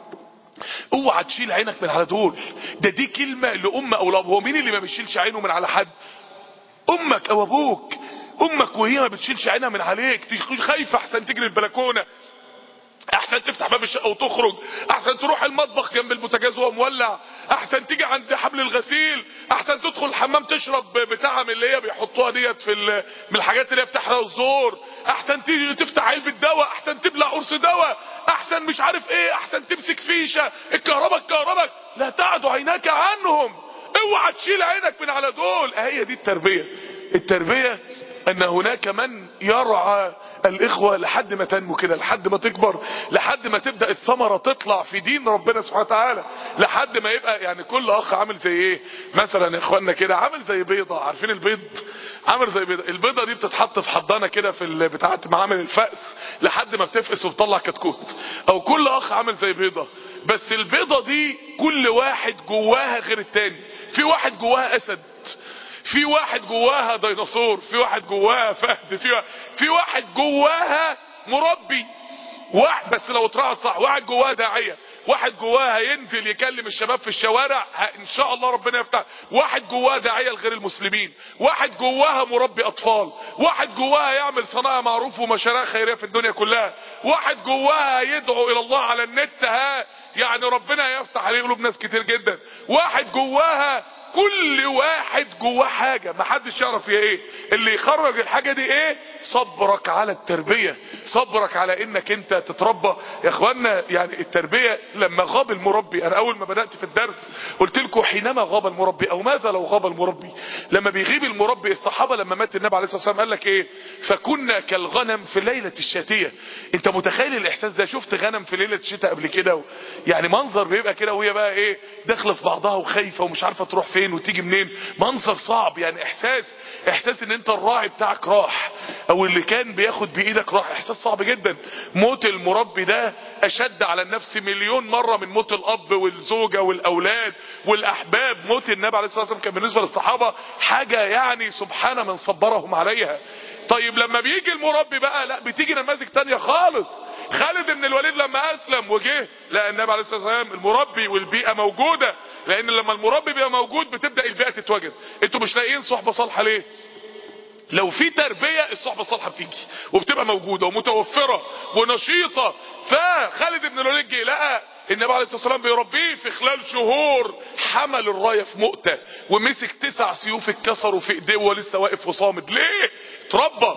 اوعى تشيل عينك من على دول ده دي كلمة لأم او لأب هو مين اللي ما بيشيلش عينه من على حد امك او ابوك امك وهي ما بتشيلش عينها من عليك خايفة احسن تجري البلكونة احسن تفتح باب الشقه وتخرج احسن تروح المطبخ جنب البوتاجاز وهو مولع احسن تيجي عند حبل الغسيل احسن تدخل الحمام تشرب بتاع من اللي هي بيحطوها ديت في من الحاجات اللي هي بتحرق الزور احسن تيجي تفتح علبه دواء احسن تبلع قرص دواء احسن مش عارف ايه احسن تمسك فيشه الكهرباء الكهرباء لا تعد عيناك عنهم اوعى تشيل عينك من على دول هي دي التربيه التربيه ان هناك من يرعى الاخوة لحد ما تنمو كده لحد ما تكبر لحد ما تبدأ الثمرة تطلع في دين ربنا سبحانه وتعالى لحد ما يبقى يعني كل اخ عامل زي ايه مثلا يا اخوانا كده عامل زي بيضة عارفين البيض عامل زي بيضة البيضة دي بتتحط في حضانة كده في ال- بتاعت معامل الفأس لحد ما بتفقس وبتطلع كتكوت او كل اخ عامل زي بيضة بس البيضة دي كل واحد جواها غير التاني في واحد جواها اسد في واحد جواها ديناصور في واحد جواها فهد في واحد, في واحد جواها مربي واحد بس لو اترعت صح واحد جواها داعية واحد جواها ينزل يكلم الشباب في الشوارع ه- ان شاء الله ربنا يفتح واحد جواها داعية لغير المسلمين واحد جواها مربي اطفال واحد جواها يعمل صناعة معروف ومشاريع خيرية في الدنيا كلها واحد جواها يدعو الى الله على النت ها يعني ربنا يفتح عليه قلوب ناس كتير جدا واحد جواها كل واحد جواه حاجة محدش يعرف هي ايه اللي يخرج الحاجة دي ايه صبرك على التربية صبرك على انك انت تتربى يا اخوانا يعني التربية لما غاب المربي انا اول ما بدأت في الدرس قلت لكم حينما غاب المربي او ماذا لو غاب المربي لما بيغيب المربي الصحابة لما مات النبي عليه الصلاة والسلام قال لك ايه فكنا كالغنم في ليلة الشاتية انت متخيل الاحساس ده شفت غنم في ليلة الشتاء قبل كده و... يعني منظر بيبقى كده وهي بقى ايه داخله في بعضها وخايفة ومش عارفة تروح فين وتيجي منين منظر صعب يعني احساس احساس ان انت الراعي بتاعك راح او اللي كان بياخد بايدك راح احساس صعب جدا موت المربي ده اشد على النفس مليون مرة من موت الاب والزوجة والاولاد والاحباب موت النبي عليه الصلاة والسلام كان بالنسبة للصحابة حاجة يعني سبحان من صبرهم عليها طيب لما بيجي المربي بقى لا بتيجي نماذج تانية خالص خالد بن الوليد لما اسلم وجه لا النبي عليه الصلاه والسلام المربي والبيئه موجوده لان لما المربي بيبقى موجود بتبدا البيئه تتوجد انتوا مش لاقيين صحبه صالحه ليه لو في تربية الصحبة الصالحة بتيجي وبتبقى موجودة ومتوفرة ونشيطة فخالد بن الوليد جه لقى النبي عليه الصلاة والسلام بيربيه في خلال شهور حمل الراية في مؤتة ومسك تسع سيوف اتكسروا في ايديه وهو لسه واقف وصامد ليه اتربى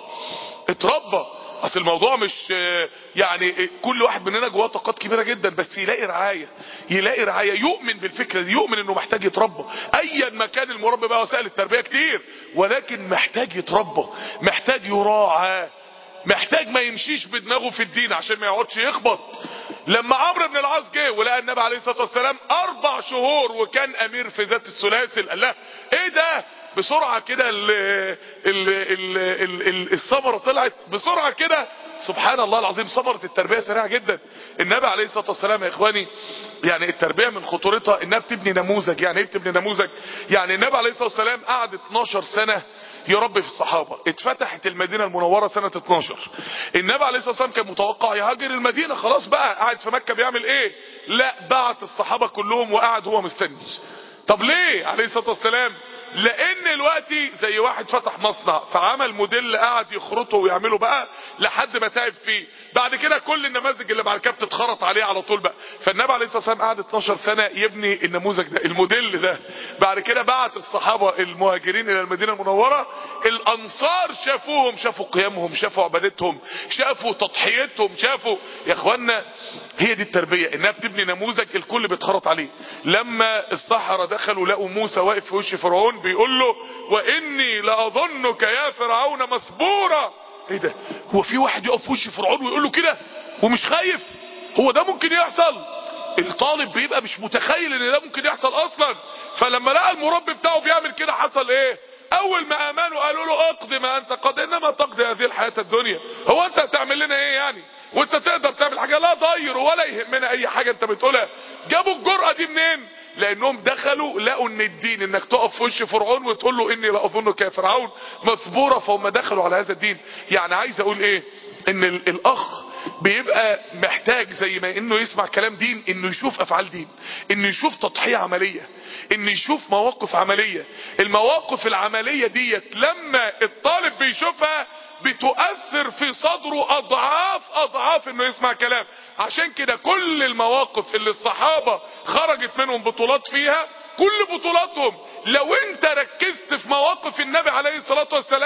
اتربى اصل الموضوع مش آه، يعني آه، كل واحد مننا جواه طاقات كبيره جدا بس يلاقي رعايه يلاقي رعايه يؤمن بالفكره دي يؤمن انه محتاج يتربى ايا ما كان المربي بقى وسائل التربيه كتير ولكن محتاج يتربى محتاج يراعى محتاج ما يمشيش بدماغه في الدين عشان ما يقعدش يخبط لما عمرو بن العاص جه ولقى النبي عليه الصلاه والسلام اربع شهور وكان امير في ذات السلاسل قال لها ايه ده بسرعه كده ال- ال- ال- ال- ال- الثمره طلعت بسرعه كده سبحان الله العظيم ثمره التربيه سريعه جدا النبي عليه الصلاه والسلام يا اخواني يعني التربيه من خطورتها انها بتبني نموذج يعني ايه بتبني نموذج يعني النبي عليه الصلاه والسلام قعد 12 سنه يربي في الصحابة اتفتحت المدينة المنورة سنة 12 النبي عليه الصلاة والسلام كان متوقع يهاجر المدينة خلاص بقى قاعد في مكة بيعمل ايه لا بعت الصحابة كلهم وقعد هو مستني طب ليه عليه الصلاة والسلام لان دلوقتي زي واحد فتح مصنع فعمل موديل قاعد يخرطه ويعمله بقى لحد ما تعب فيه بعد كده كل النماذج اللي بعد كده بتتخرط عليه على طول بقى فالنبي عليه الصلاه والسلام قعد 12 سنه يبني النموذج ده الموديل ده بعد كده بعت الصحابه المهاجرين الى المدينه المنوره الانصار شافوهم شافوا قيامهم شافوا عبادتهم شافوا تضحيتهم شافوا يا اخوانا هي دي التربيه انها بتبني نموذج الكل بيتخرط عليه لما السحرة دخلوا لقوا موسى واقف في وش فرعون بيقول له واني لاظنك يا فرعون مثبورا ايه ده هو في واحد يقف في وش فرعون ويقول له كده ومش خايف هو ده ممكن يحصل الطالب بيبقى مش متخيل ان ده ممكن يحصل اصلا فلما لقى المربي بتاعه بيعمل كده حصل ايه اول ما امنوا قالوا له اقضي ما انت قد انما تقضي هذه الحياة الدنيا هو انت هتعمل لنا ايه يعني وانت تقدر تعمل حاجة لا ضير ولا يهمنا اي حاجة انت بتقولها جابوا الجرأة دي منين لانهم دخلوا لقوا ان الدين انك تقف في وش فرعون وتقول له اني لا اظنك يا فرعون مثبورة فهم دخلوا على هذا الدين يعني عايز اقول ايه ان ال- الاخ بيبقى محتاج زي ما انه يسمع كلام دين انه يشوف افعال دين انه يشوف تضحية عملية انه يشوف مواقف عملية المواقف العملية ديت لما الطالب بيشوفها بتؤثر في صدره اضعاف اضعاف انه يسمع كلام عشان كده كل المواقف اللي الصحابة خرجت منهم بطولات فيها كل بطولاتهم لو انت ركزت في مواقف النبي عليه الصلاة والسلام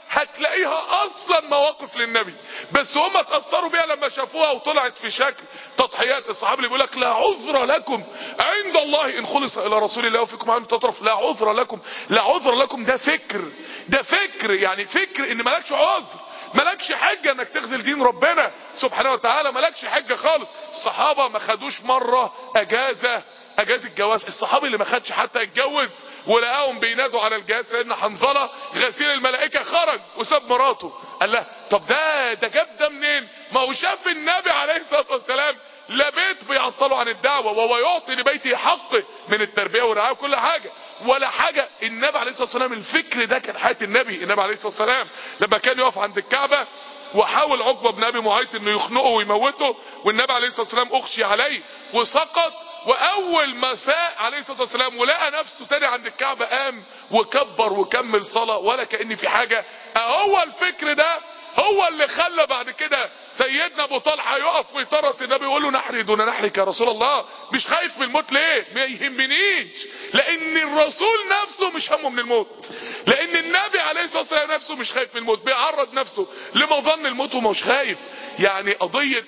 هتلاقيها اصلا مواقف للنبي بس هم اتأثروا بيها لما شافوها وطلعت في شكل تضحيات الصحابة اللي بيقول لك لا عذر لكم عند الله ان خلص الى رسول الله وفيكم عنه تطرف لا عذر لكم لا عذر لكم ده فكر ده فكر يعني فكر ان مالكش عذر مالكش حجة انك تخذل دين ربنا سبحانه وتعالى مالكش حجة خالص الصحابة ما خدوش مرة اجازة اجازة جواز الصحابي اللي ما خدش حتى يتجوز ولقاهم بينادوا على الجهاد سيدنا حنظلة غسيل الملائكة خرج وساب مراته قال له طب ده ده جاب ده منين ما هو شاف النبي عليه الصلاة والسلام لا بيت بيعطلوا عن الدعوة وهو يعطي لبيته حقه من التربية والرعاية وكل حاجة ولا حاجة النبي عليه الصلاة والسلام الفكر ده كان حياة النبي النبي عليه الصلاة والسلام لما كان يقف عند الكعبة وحاول عقبة بن ابي معيط انه يخنقه ويموته والنبي عليه الصلاة والسلام اخشي عليه وسقط واول ما فاق عليه الصلاة والسلام ولقى نفسه تاني عند الكعبة قام وكبر وكمل صلاة ولا كأن في حاجة هو الفكر ده هو اللي خلى بعد كده سيدنا ابو طلحه يقف ويطرس النبي يقول له نحري دون نحرك يا رسول الله مش خايف من الموت ليه ما يهمنيش لان الرسول نفسه مش همه من الموت لان النبي عليه الصلاه والسلام نفسه مش خايف من الموت بيعرض نفسه لمظن الموت ومش خايف يعني قضيه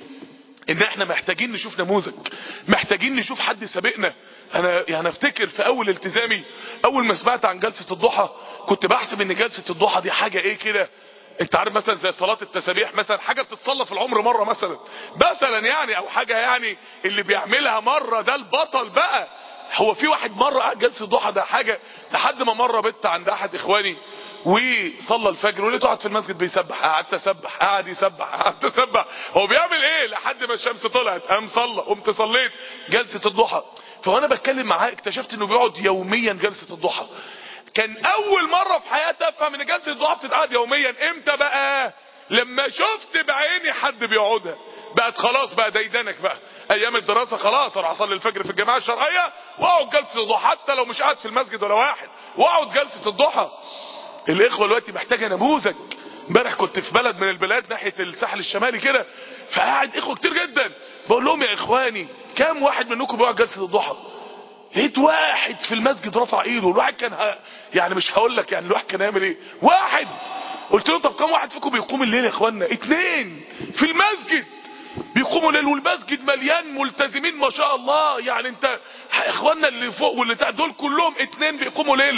ان احنا محتاجين نشوف نموذج محتاجين نشوف حد سابقنا انا يعني افتكر في اول التزامي اول ما سمعت عن جلسة الضحى كنت بحسب ان جلسة الضحى دي حاجة ايه كده انت عارف مثلا زي صلاة التسابيح مثلا حاجة بتتصلى في العمر مرة مثلا مثلا يعني او حاجة يعني اللي بيعملها مرة ده البطل بقى هو في واحد مرة قاعد جلسة ضحى ده حاجة لحد ما مرة بت عند احد اخواني وصلى الفجر ولقيته قاعد في المسجد بيسبح قعدت اسبح قعد يسبح قعدت اسبح هو بيعمل ايه لحد ما الشمس طلعت قام صلى قمت صليت جلسة الضحى فوانا بتكلم معاه اكتشفت انه بيقعد يوميا جلسة الضحى كان اول مرة في حياتي افهم ان جلسة الضحى بتتقعد يوميا امتى بقى لما شفت بعيني حد بيقعدها بقت خلاص بقى ديدنك بقى ايام الدراسة خلاص اروح اصلي الفجر في الجماعة الشرعية واقعد جلسة الضحى حتى لو مش قاعد في المسجد ولا واحد واقعد جلسة الضحى الاخوة دلوقتي محتاجة نموذج امبارح كنت في بلد من البلاد ناحية الساحل الشمالي كده فقاعد اخوة كتير جدا بقول لهم يا اخواني كام واحد منكم بيقعد جلسة الضحى لقيت واحد في المسجد رفع ايده الواحد كان ه... يعني مش هقول لك يعني الواحد كان هيعمل ايه واحد قلت له طب كم واحد فيكم بيقوم الليل يا اخوانا اتنين في المسجد بيقوموا الليل والمسجد مليان ملتزمين ما شاء الله يعني انت اخواننا اللي فوق واللي تحت دول كلهم اتنين بيقوموا ليل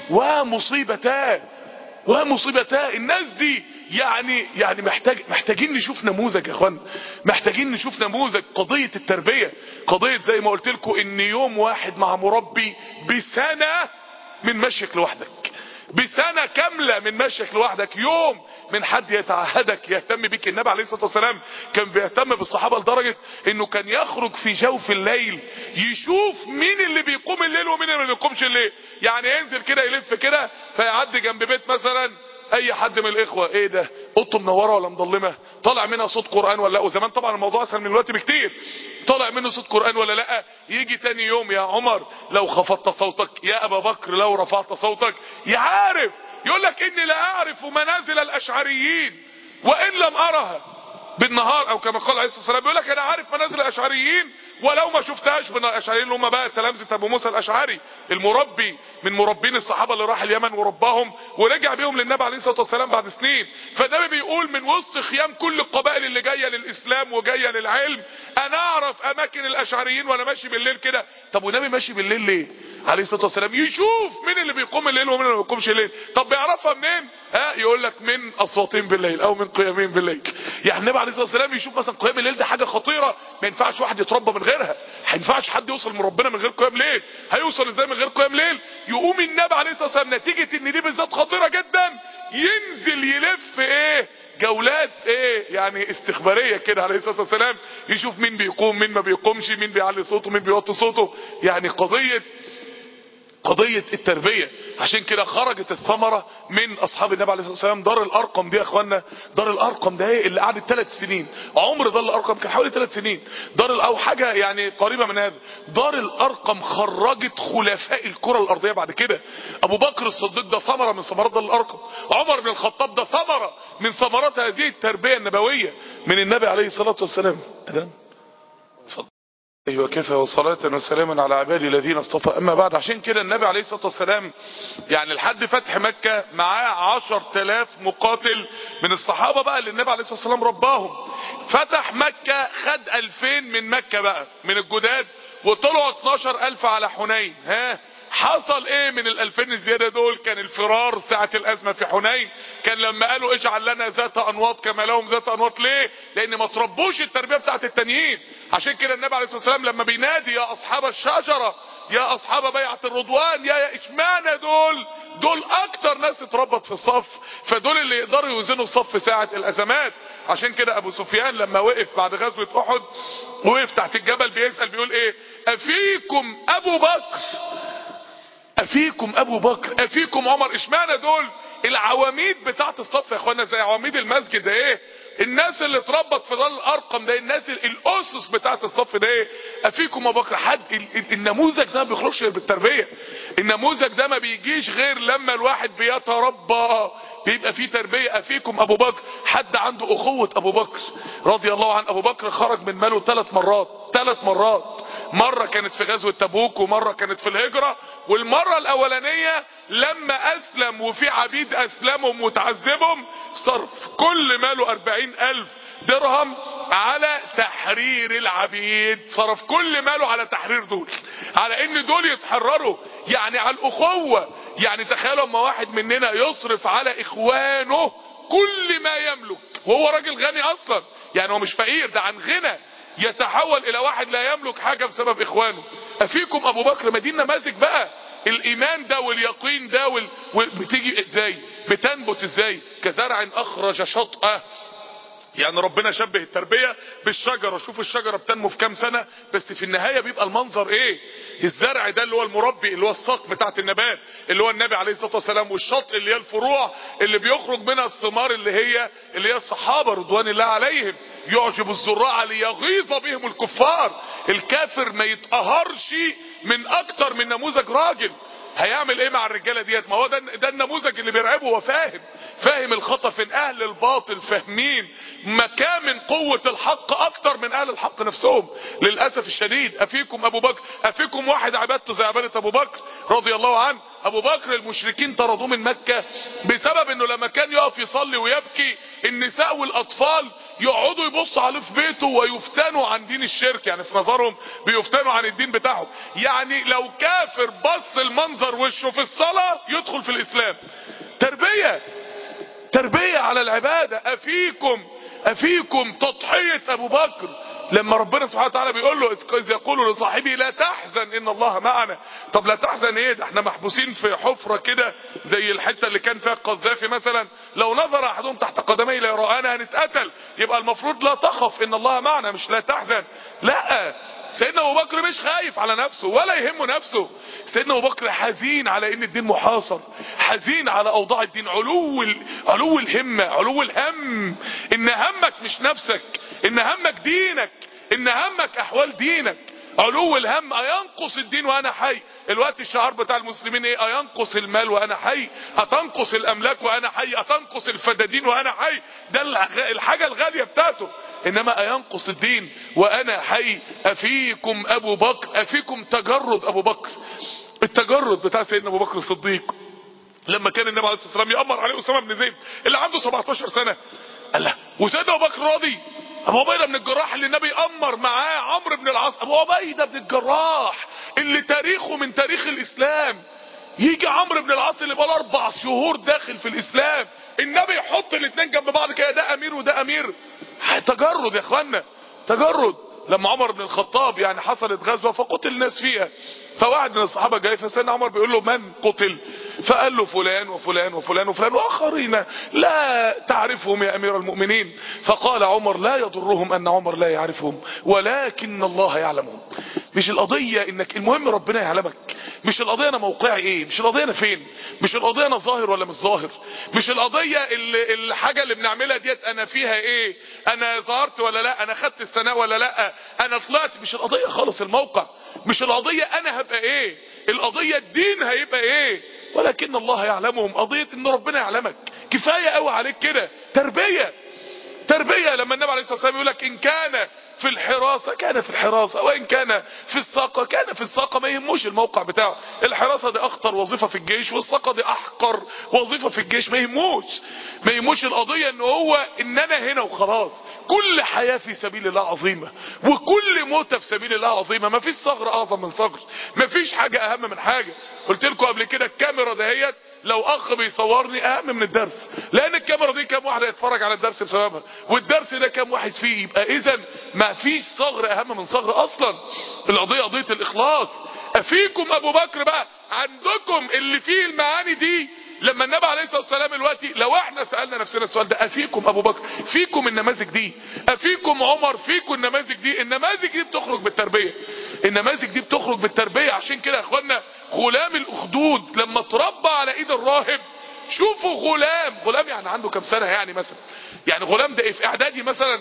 ومصيبتان ومصيبتان الناس دي يعني يعني محتاج محتاجين نشوف نموذج يا اخوان محتاجين نشوف نموذج قضية التربية قضية زي ما قلت لكم ان يوم واحد مع مربي بسنة من مشيك لوحدك بسنة كاملة من مشيك لوحدك يوم من حد يتعهدك يهتم بيك النبي عليه الصلاة والسلام كان بيهتم بالصحابة لدرجة انه كان يخرج في جوف الليل يشوف مين اللي بيقوم الليل ومين اللي ما بيقومش الليل يعني ينزل كده يلف كده فيعدي جنب بيت مثلا اي حد من الاخوة ايه ده اوضته منورة ولا مضلمة طالع منها صوت قرآن ولا لا وزمان طبعا الموضوع اسهل من الوقت بكتير طالع منه صوت قرآن ولا لا يجي تاني يوم يا عمر لو خفضت صوتك يا ابا بكر لو رفعت صوتك يعرف يقول لك اني لا اعرف منازل الاشعريين وان لم ارها بالنهار او كما قال عليه الصلاه والسلام بيقول لك انا عارف منازل الاشعريين ولو ما شفتهاش من الاشعريين اللي هم بقى تلامذه ابو موسى الاشعري المربي من مربين الصحابه اللي راح اليمن ورباهم ورجع بيهم للنبي عليه الصلاه والسلام بعد سنين فالنبي بيقول من وسط خيام كل القبائل اللي جايه للاسلام وجايه للعلم انا اعرف اماكن الاشعريين وانا ماشي بالليل كده طب والنبي ماشي بالليل ليه عليه الصلاه والسلام يشوف مين اللي بيقوم الليل ومين اللي ما بيقومش الليل طب بيعرفها منين ها يقول لك من اصواتين بالليل او من قيامين بالليل يعني النبي عليه الصلاه والسلام يشوف مثلا قيام الليل ده حاجه خطيره ما ينفعش واحد يتربى من غيرها ما ينفعش حد يوصل من ربنا من غير قيام ليل هيوصل ازاي من غير قيام ليل يقوم النبي عليه الصلاه والسلام نتيجه ان دي بالذات خطيره جدا ينزل يلف ايه جولات ايه يعني استخباريه كده عليه الصلاه والسلام يشوف مين بيقوم مين ما بيقومش مين بيعلي صوته مين بيوطي صوته يعني قضيه قضية التربية عشان كده خرجت الثمرة من اصحاب النبي عليه الصلاة والسلام دار الارقم دي يا اخوانا دار الارقم ده ايه اللي قعدت ثلاث سنين عمر دار الارقم كان حوالي ثلاث سنين دار او حاجة يعني قريبة من هذا دار الارقم خرجت خلفاء الكرة الارضية بعد كده ابو بكر الصديق ده ثمرة من ثمرات دار الارقم عمر بن الخطاب ده ثمرة من ثمرات هذه التربية النبوية من النبي عليه الصلاة والسلام وكفى وصلاة وسلاما على عبادي الذين اصطفى اما بعد عشان كده النبي عليه الصلاة والسلام يعني لحد فتح مكة معاه عشر تلاف مقاتل من الصحابة بقى اللي النبي عليه الصلاة والسلام رباهم فتح مكة خد الفين من مكة بقى من الجداد وطلعوا 12 الف على حنين ها حصل ايه من الالفين الزيادة دول كان الفرار ساعة الازمة في حنين كان لما قالوا اجعل لنا ذات انواط كما لهم ذات انواط ليه لان ما تربوش التربية بتاعت التانيين عشان كده النبي عليه الصلاة والسلام لما بينادي يا اصحاب الشجرة يا اصحاب بيعة الرضوان يا يا اشمعنى دول دول اكتر ناس اتربط في الصف فدول اللي يقدروا يوزنوا الصف ساعة الازمات عشان كده ابو سفيان لما وقف بعد غزوة احد وقف تحت الجبل بيسأل بيقول ايه افيكم ابو بكر افيكم ابو بكر افيكم عمر اشمعنى دول العواميد بتاعت الصف يا اخوانا زي عواميد المسجد ده ايه الناس اللي اتربط في ظل الارقم ده الناس الاسس بتاعت الصف ده ايه افيكم ابو بكر حد النموذج ده ما بيخرجش بالتربيه النموذج ده ما بيجيش غير لما الواحد بيتربى بيبقى فيه تربيه افيكم ابو بكر حد عنده اخوه ابو بكر رضي الله عن ابو بكر خرج من ماله ثلاث مرات ثلاث مرات مرة كانت في غزوة تبوك ومرة كانت في الهجرة والمرة الاولانية لما اسلم وفي عبيد اسلمهم وتعذبهم صرف كل ماله اربعين الف درهم على تحرير العبيد صرف كل ماله على تحرير دول على ان دول يتحرروا يعني على الاخوة يعني تخيلوا اما واحد مننا يصرف على اخوانه كل ما يملك وهو راجل غني اصلا يعني هو مش فقير ده عن غنى يتحول الى واحد لا يملك حاجة بسبب اخوانه افيكم ابو بكر ما دي النماذج بقى الايمان ده واليقين ده وال... بتيجي ازاي بتنبت ازاي كزرع اخرج شطأه يعني ربنا شبه التربية بالشجرة شوف الشجرة بتنمو في كام سنة بس في النهاية بيبقى المنظر ايه الزرع ده اللي هو المربي اللي هو الساق بتاعت النبات اللي هو النبي عليه الصلاة والسلام والشط اللي هي الفروع اللي بيخرج منها الثمار اللي هي اللي هي الصحابة رضوان الله عليهم يعجب الزراع ليغيظ بهم الكفار الكافر ما يتقهرش من اكتر من نموذج راجل هيعمل ايه مع الرجاله ديت ما هو ده ده النموذج اللي بيرعبه هو فاهم فاهم الخطا فين اهل الباطل فاهمين مكامن قوه الحق اكتر من اهل الحق نفسهم للاسف الشديد افيكم ابو بكر افيكم واحد عبادته زي عباده ابو بكر رضي الله عنه ابو بكر المشركين طردوه من مكة بسبب انه لما كان يقف يصلي ويبكي النساء والاطفال يقعدوا يبصوا عليه في بيته ويفتنوا عن دين الشرك يعني في نظرهم بيفتنوا عن الدين بتاعهم يعني لو كافر بص المنظر وشه في الصلاة يدخل في الاسلام تربية تربية على العبادة افيكم افيكم تضحية ابو بكر لما ربنا سبحانه وتعالى بيقول له اذ يقول لصاحبه لا تحزن ان الله معنا طب لا تحزن ايه ده احنا محبوسين في حفرة كده زي الحتة اللي كان فيها القذافي مثلا لو نظر احدهم تحت قدمي ليرانا هنتقتل يبقى المفروض لا تخف ان الله معنا مش لا تحزن لا سيدنا ابو بكر مش خايف على نفسه ولا يهمه نفسه سيدنا ابو بكر حزين على ان الدين محاصر حزين على اوضاع الدين علو علو الهمه علو الهم ان همك مش نفسك ان همك دينك ان همك احوال دينك علو الهم اينقص الدين وانا حي الوقت الشعار بتاع المسلمين ايه اينقص المال وانا حي اتنقص الاملاك وانا حي اتنقص الفدادين وانا حي ده الحاجة الغالية بتاعته انما اينقص الدين وانا حي افيكم ابو بكر افيكم تجرد ابو بكر التجرد بتاع سيدنا ابو بكر الصديق لما كان النبي عليه الصلاه والسلام يامر عليه اسامه بن زيد اللي عنده 17 سنه قال له وسيدنا ابو بكر راضي ابو عبيده بن الجراح اللي النبي امر معاه عمرو بن العاص ابو عبيده بن الجراح اللي تاريخه من تاريخ الاسلام يجي عمرو بن العاص اللي بقى اربع شهور داخل في الاسلام النبي يحط الاثنين جنب بعض كده ده امير وده امير تجرد يا اخوانا تجرد لما عمر بن الخطاب يعني حصلت غزوه فقتل الناس فيها فواحد من الصحابه جاي فسيدنا عمر بيقول له من قتل فقال له فلان وفلان وفلان وفلان واخرين لا تعرفهم يا امير المؤمنين فقال عمر لا يضرهم ان عمر لا يعرفهم ولكن الله يعلمهم مش القضيه انك المهم ربنا يعلمك مش القضيه انا موقعي ايه مش القضيه انا فين مش القضيه انا ظاهر ولا مش ظاهر مش القضيه اللي الحاجه اللي بنعملها ديت انا فيها ايه انا ظهرت ولا لا انا خدت الثناء ولا لا انا طلعت مش القضيه خالص الموقع مش القضيه انا هبقى ايه القضيه الدين هيبقى ايه ولكن الله يعلمهم قضيه ان ربنا يعلمك كفايه قوي عليك كده تربيه تربية لما النبي عليه الصلاة والسلام يقول لك إن كان في الحراسة كان في الحراسة وإن كان في الساقة كان في الساقة ما يهموش الموقع بتاعه الحراسة دي أخطر وظيفة في الجيش والساقة دي أحقر وظيفة في الجيش ما يهموش ما يهموش القضية إن هو إن أنا هنا وخلاص كل حياة في سبيل الله عظيمة وكل موتة في سبيل الله عظيمة ما فيش ثغر أعظم من ثغر ما فيش حاجة أهم من حاجة قلت لكم قبل كده الكاميرا دهيت لو اخ بيصورني اهم من الدرس لان الكاميرا دي كام واحد هيتفرج على الدرس بسببها والدرس ده كام واحد فيه يبقى اذا ما فيش ثغر اهم من ثغر اصلا القضيه قضيه الاخلاص افيكم ابو بكر بقى عندكم اللي فيه المعاني دي لما النبي عليه الصلاه والسلام دلوقتي لو احنا سالنا نفسنا السؤال ده افيكم ابو بكر فيكم النماذج دي افيكم عمر فيكم النماذج دي النماذج دي بتخرج بالتربيه النماذج دي بتخرج بالتربيه عشان كده يا اخوانا غلام الاخدود لما اتربى على ايد الراهب شوفوا غلام غلام يعني عنده كام سنه يعني مثلا يعني غلام ده ايه في اعدادي مثلا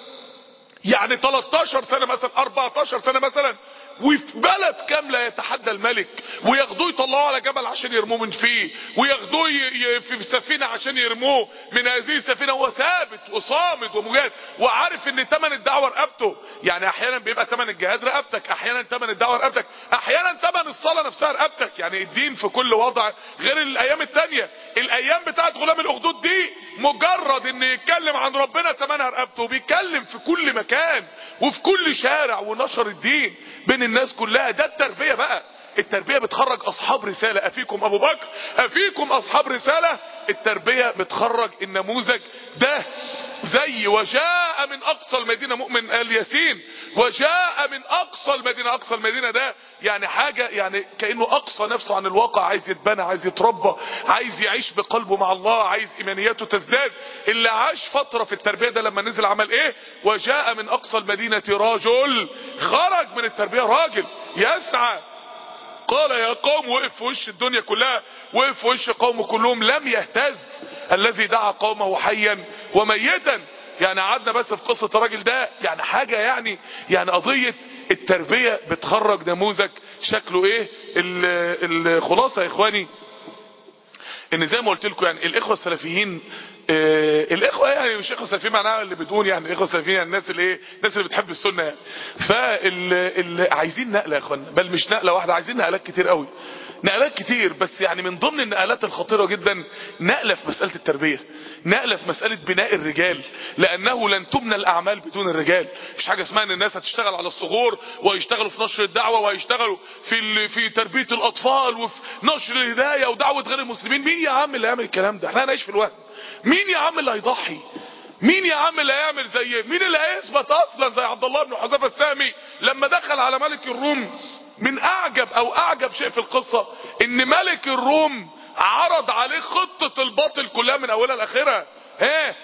يعني 13 سنه مثلا 14 سنه مثلا وفي بلد كامله يتحدى الملك وياخدوه يطلعوه على جبل عشان يرموه من فيه وياخدوه ي- ي- في سفينه عشان يرموه من هذه السفينه وهو ثابت وصامد ومجاهد وعارف ان ثمن الدعوه رقبته يعني احيانا بيبقى ثمن الجهاد رقبتك احيانا ثمن الدعوه رقبتك احيانا ثمن الصلاه نفسها رقبتك يعني الدين في كل وضع غير الايام التانية الايام بتاعت غلام الاخدود دي مجرد ان يتكلم عن ربنا ثمنها رقبته وبيتكلم في كل مكان وفي كل شارع ونشر الدين بين الناس كلها ده التربيه بقى التربيه بتخرج اصحاب رساله افيكم ابو بكر افيكم اصحاب رساله التربيه بتخرج النموذج ده زي وجاء من اقصى المدينه مؤمن ال ياسين وجاء من اقصى المدينه اقصى المدينه ده يعني حاجه يعني كانه اقصى نفسه عن الواقع عايز يتبنى عايز يتربى عايز يعيش بقلبه مع الله عايز ايمانياته تزداد اللي عاش فتره في التربيه ده لما نزل عمل ايه وجاء من اقصى المدينه رجل خرج من التربيه راجل يسعى قال يا قوم وقف في وش الدنيا كلها وقف في وش قومه كلهم لم يهتز الذي دعا قومه حيا وميتا يعني قعدنا بس في قصة الراجل ده يعني حاجة يعني يعني قضية التربية بتخرج نموذج شكله ايه ال- الخلاصة يا اخواني ان زي ما قلت لكم يعني الاخوه السلفيين آه الاخوه يعني مش اخوه سلفيين معناها اللي بدون يعني الاخوه السلفيين يعني الناس اللي ايه الناس اللي بتحب السنه يعني فال عايزين نقله يا اخوانا بل مش نقله واحده عايزين نقلات كتير قوي نقلات كتير بس يعني من ضمن النقلات الخطيره جدا نقله في مساله التربيه نقله في مساله بناء الرجال لانه لن تبنى الاعمال بدون الرجال مش حاجه اسمها ان الناس هتشتغل على الصغور ويشتغلوا في نشر الدعوه ويشتغلوا في ال... في تربيه الاطفال وفي نشر الهدايه ودعوه غير المسلمين مين يا عم اللي يعمل الكلام ده احنا هنعيش في الوهم مين يا عم اللي هيضحي مين يا عم اللي هيعمل زي مين اللي هيثبت اصلا زي عبد الله بن حذيفه السامي لما دخل على ملك الروم من اعجب او اعجب شيء في القصه ان ملك الروم عرض عليه خطه الباطل كلها من اولها لاخرها ايه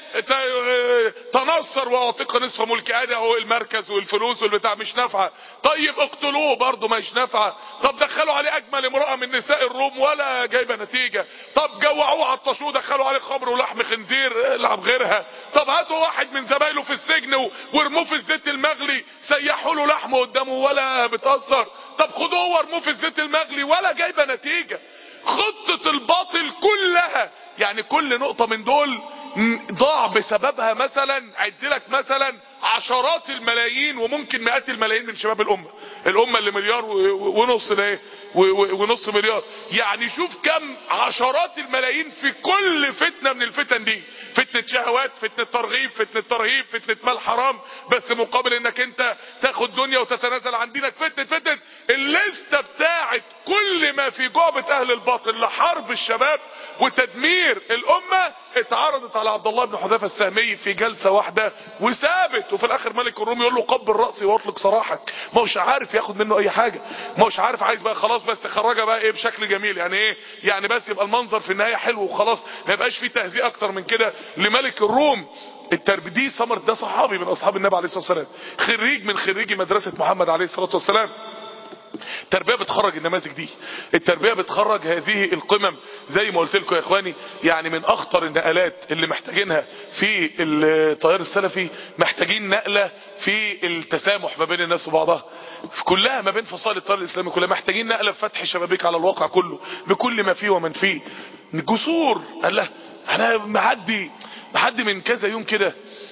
ت- تنصر واعطيك نصف ملك ادي اهو المركز والفلوس والبتاع مش نافعه طيب اقتلوه برضه مش نافعه طب دخلوا عليه اجمل امراه من نساء الروم ولا جايبه نتيجه طب جوعوه عطشوه دخلوا عليه خمر ولحم خنزير العب غيرها طب هاتوا واحد من زمايله في السجن و- وارموه في الزيت المغلي سيحوا له لحمه قدامه ولا بتاثر طب خدوه وارموه في الزيت المغلي ولا جايبه نتيجه خطه الباطل كلها يعني كل نقطه من دول م- ضاع بسببها مثلا عدلك مثلا عشرات الملايين وممكن مئات الملايين من شباب الامه الامه اللي مليار و- و- ونص ده ايه و- و- ونص مليار يعني شوف كم عشرات الملايين في كل فتنه من الفتن دي فتنه شهوات فتنه ترغيب فتنه ترهيب فتنه مال حرام بس مقابل انك انت تاخد دنيا وتتنازل عن دينك فتنه فتنه الليسته بتاعت كل ما في جعبه اهل الباطل لحرب الشباب وتدمير الامه اتعرضت على عبد الله بن حذيفه السهمي في جلسه واحده وثابت وفي الاخر ملك الروم يقول له قبل راسي واطلق سراحك ما هوش عارف ياخد منه اي حاجه ما هوش عارف عايز بقى خلاص بس خرجها بقى ايه بشكل جميل يعني ايه يعني بس يبقى المنظر في النهايه حلو وخلاص ما يبقاش فيه تهزيء اكتر من كده لملك الروم التربيه دي ثمر ده صحابي من اصحاب النبي عليه الصلاه والسلام خريج من خريجي مدرسه محمد عليه الصلاه والسلام التربيه بتخرج النماذج دي التربيه بتخرج هذه القمم زي ما قلت لكم يا اخواني يعني من اخطر النقلات اللي محتاجينها في التيار السلفي محتاجين نقله في التسامح ما بين الناس وبعضها في كلها ما بين فصائل التيار الاسلامي كلها محتاجين نقله في فتح شبابيك على الواقع كله بكل ما فيه ومن فيه جسور قال له انا معدي معدي من كذا يوم كده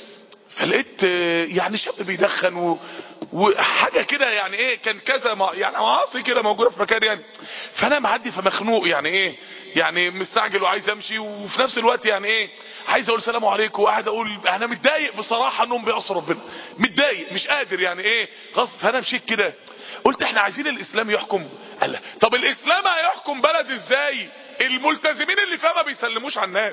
فلقيت آه، يعني شاب بيدخن و... وحاجه كده يعني ايه كان كذا مع... يعني معاصي كده موجوده في مكان يعني فانا معدي فمخنوق يعني ايه يعني مستعجل وعايز امشي وفي نفس الوقت يعني ايه عايز اقول سلام عليكم وقاعد اقول انا متضايق بصراحه انهم بيعصوا ربنا متضايق مش قادر يعني ايه غصب فانا مشيت كده قلت احنا عايزين الاسلام يحكم قال لا. طب الاسلام هيحكم بلد ازاي الملتزمين اللي فيها ما بيسلموش على الناس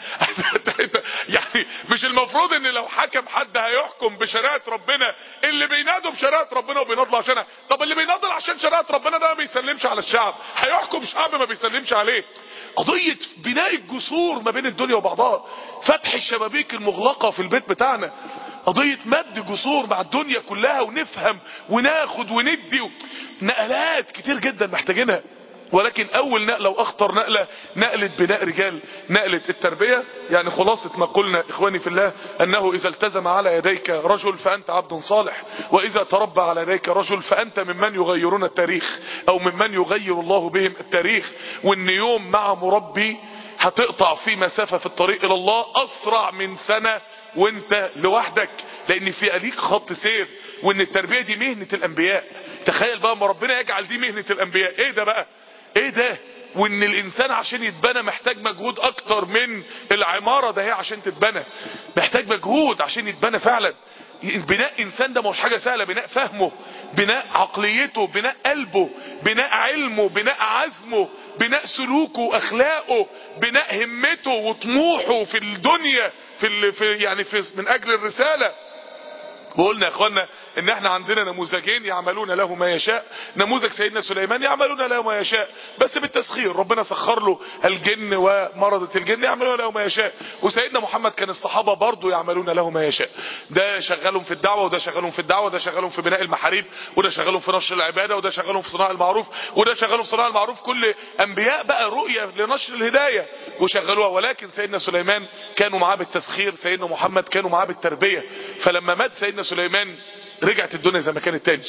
يعني مش المفروض ان لو حكم حد هيحكم بشريعه ربنا اللي بينادوا بشريعه ربنا وبيناضلوا عشانها طب اللي بيناضل عشان شريعه ربنا ده ما بيسلمش على الشعب هيحكم شعب ما بيسلمش عليه قضيه بناء الجسور ما بين الدنيا وبعضها فتح الشبابيك المغلقه في البيت بتاعنا قضية مد جسور مع الدنيا كلها ونفهم وناخد وندي و... نقلات كتير جدا محتاجينها ولكن اول نقلة واخطر نقلة نقلة بناء رجال نقلة التربية يعني خلاصة ما قلنا اخواني في الله انه اذا التزم على يديك رجل فانت عبد صالح واذا تربى على يديك رجل فانت ممن يغيرون التاريخ او ممن يغير الله بهم التاريخ وان يوم مع مربي هتقطع فيه مسافة في الطريق الى الله اسرع من سنة وانت لوحدك لان في اليك خط سير وان التربية دي مهنة الانبياء تخيل بقى ما ربنا يجعل دي مهنة الانبياء ايه ده بقى ايه ده وان الانسان عشان يتبنى محتاج مجهود اكتر من العمارة ده هي عشان تتبنى محتاج مجهود عشان يتبنى فعلا بناء انسان ده مش حاجة سهلة بناء فهمه بناء عقليته بناء قلبه بناء علمه بناء عزمه بناء سلوكه واخلاقه بناء همته وطموحه في الدنيا في, ال... في يعني في من اجل الرسالة وقلنا يا اخوانا ان احنا عندنا نموذجين يعملون له ما يشاء نموذج سيدنا سليمان يعملون له ما يشاء بس بالتسخير ربنا سخر له الجن ومرضة الجن يعملون له ما يشاء وسيدنا محمد كان الصحابة برضه يعملون له ما يشاء ده شغالهم في الدعوة وده شغالهم في الدعوة وده شغالهم في بناء المحاريب وده شغالهم في نشر العبادة وده شغالهم في صناعة المعروف وده شغالهم في صناعة المعروف كل انبياء بقى رؤية لنشر الهداية وشغلوها ولكن سيدنا سليمان كانوا معاه بالتسخير سيدنا محمد كانوا معاه بالتربية فلما مات سيدنا سليمان رجعت الدنيا زي ما كانت تاني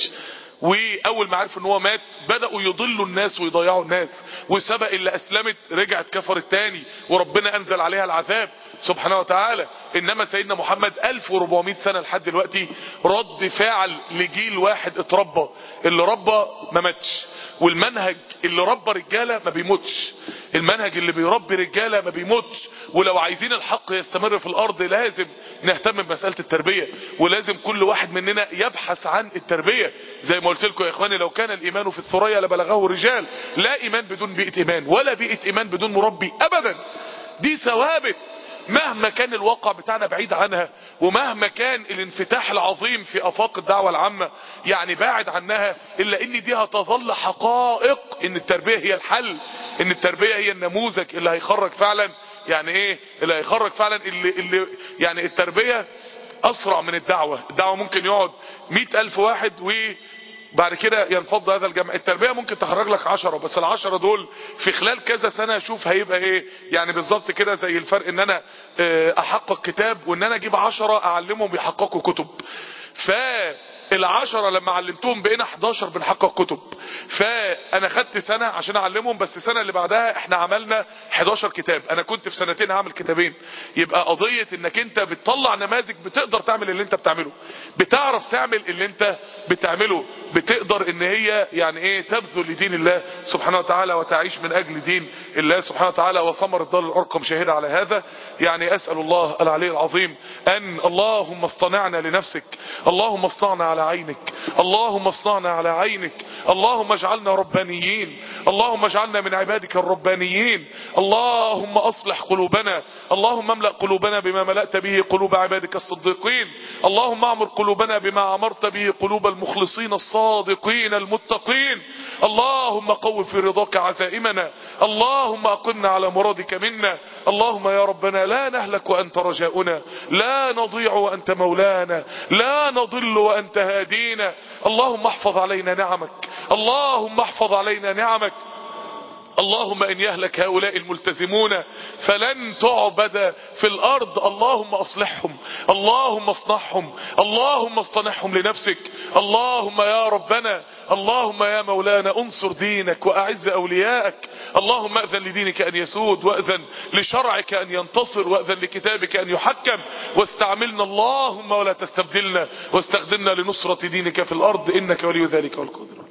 واول ما عرف ان هو مات بدأوا يضلوا الناس ويضيعوا الناس والسبق اللي اسلمت رجعت كفرت تاني وربنا انزل عليها العذاب سبحانه وتعالى انما سيدنا محمد 1400 سنة لحد دلوقتي رد فعل لجيل واحد اتربى اللي ربى ما ماتش والمنهج اللي ربى رجالة ما بيموتش المنهج اللي بيربي رجالة ما بيموتش ولو عايزين الحق يستمر في الارض لازم نهتم بمسألة التربية ولازم كل واحد مننا يبحث عن التربية زي ما قلت لكم يا اخواني لو كان الايمان في الثريا لبلغه رجال لا ايمان بدون بيئة ايمان ولا بيئة ايمان بدون مربي ابدا دي ثوابت مهما كان الواقع بتاعنا بعيد عنها ومهما كان الانفتاح العظيم في افاق الدعوة العامة يعني باعد عنها الا ان دي هتظل حقائق ان التربية هي الحل ان التربية هي النموذج اللي هيخرج فعلا يعني ايه اللي هيخرج فعلا اللي, اللي يعني التربية اسرع من الدعوة الدعوة ممكن يقعد مئة الف واحد و بعد كده ينفض هذا الجمع التربية ممكن تخرج لك عشرة بس العشرة دول في خلال كذا سنة اشوف هيبقى ايه يعني بالظبط كده زي الفرق ان انا احقق كتاب وان انا اجيب عشرة اعلمهم يحققوا كتب ف العشرة لما علمتهم بقينا 11 بنحقق كتب فانا خدت سنة عشان اعلمهم بس السنة اللي بعدها احنا عملنا 11 كتاب انا كنت في سنتين هعمل كتابين يبقى قضية انك انت بتطلع نماذج بتقدر تعمل اللي انت بتعمله بتعرف تعمل اللي انت بتعمله بتقدر ان هي يعني ايه تبذل لدين الله سبحانه وتعالى وتعيش من اجل دين الله سبحانه وتعالى وثمر دار الارقم شاهدة على هذا يعني اسأل الله العلي العظيم ان اللهم اصطنعنا لنفسك اللهم اصنعنا على عينك اللهم اصنعنا على عينك اللهم اجعلنا ربانيين اللهم اجعلنا من عبادك الربانيين اللهم اصلح قلوبنا اللهم املأ قلوبنا بما ملأت به قلوب عبادك الصديقين اللهم اعمر قلوبنا بما عمرت به قلوب المخلصين الصادقين المتقين اللهم قو في رضاك عزائمنا اللهم اقمنا على مرادك منا اللهم يا ربنا لا نهلك وانت رجاؤنا لا نضيع وانت مولانا لا نضل وانت هادينا اللهم احفظ علينا نعمك اللهم احفظ علينا نعمك اللهم ان يهلك هؤلاء الملتزمون فلن تعبد في الارض اللهم اصلحهم اللهم اصنعهم اللهم اصطنعهم لنفسك اللهم يا ربنا اللهم يا مولانا انصر دينك واعز اوليائك اللهم اذن لدينك ان يسود واذن لشرعك ان ينتصر واذن لكتابك ان يحكم واستعملنا اللهم ولا تستبدلنا واستخدمنا لنصرة دينك في الارض انك ولي ذلك والقدر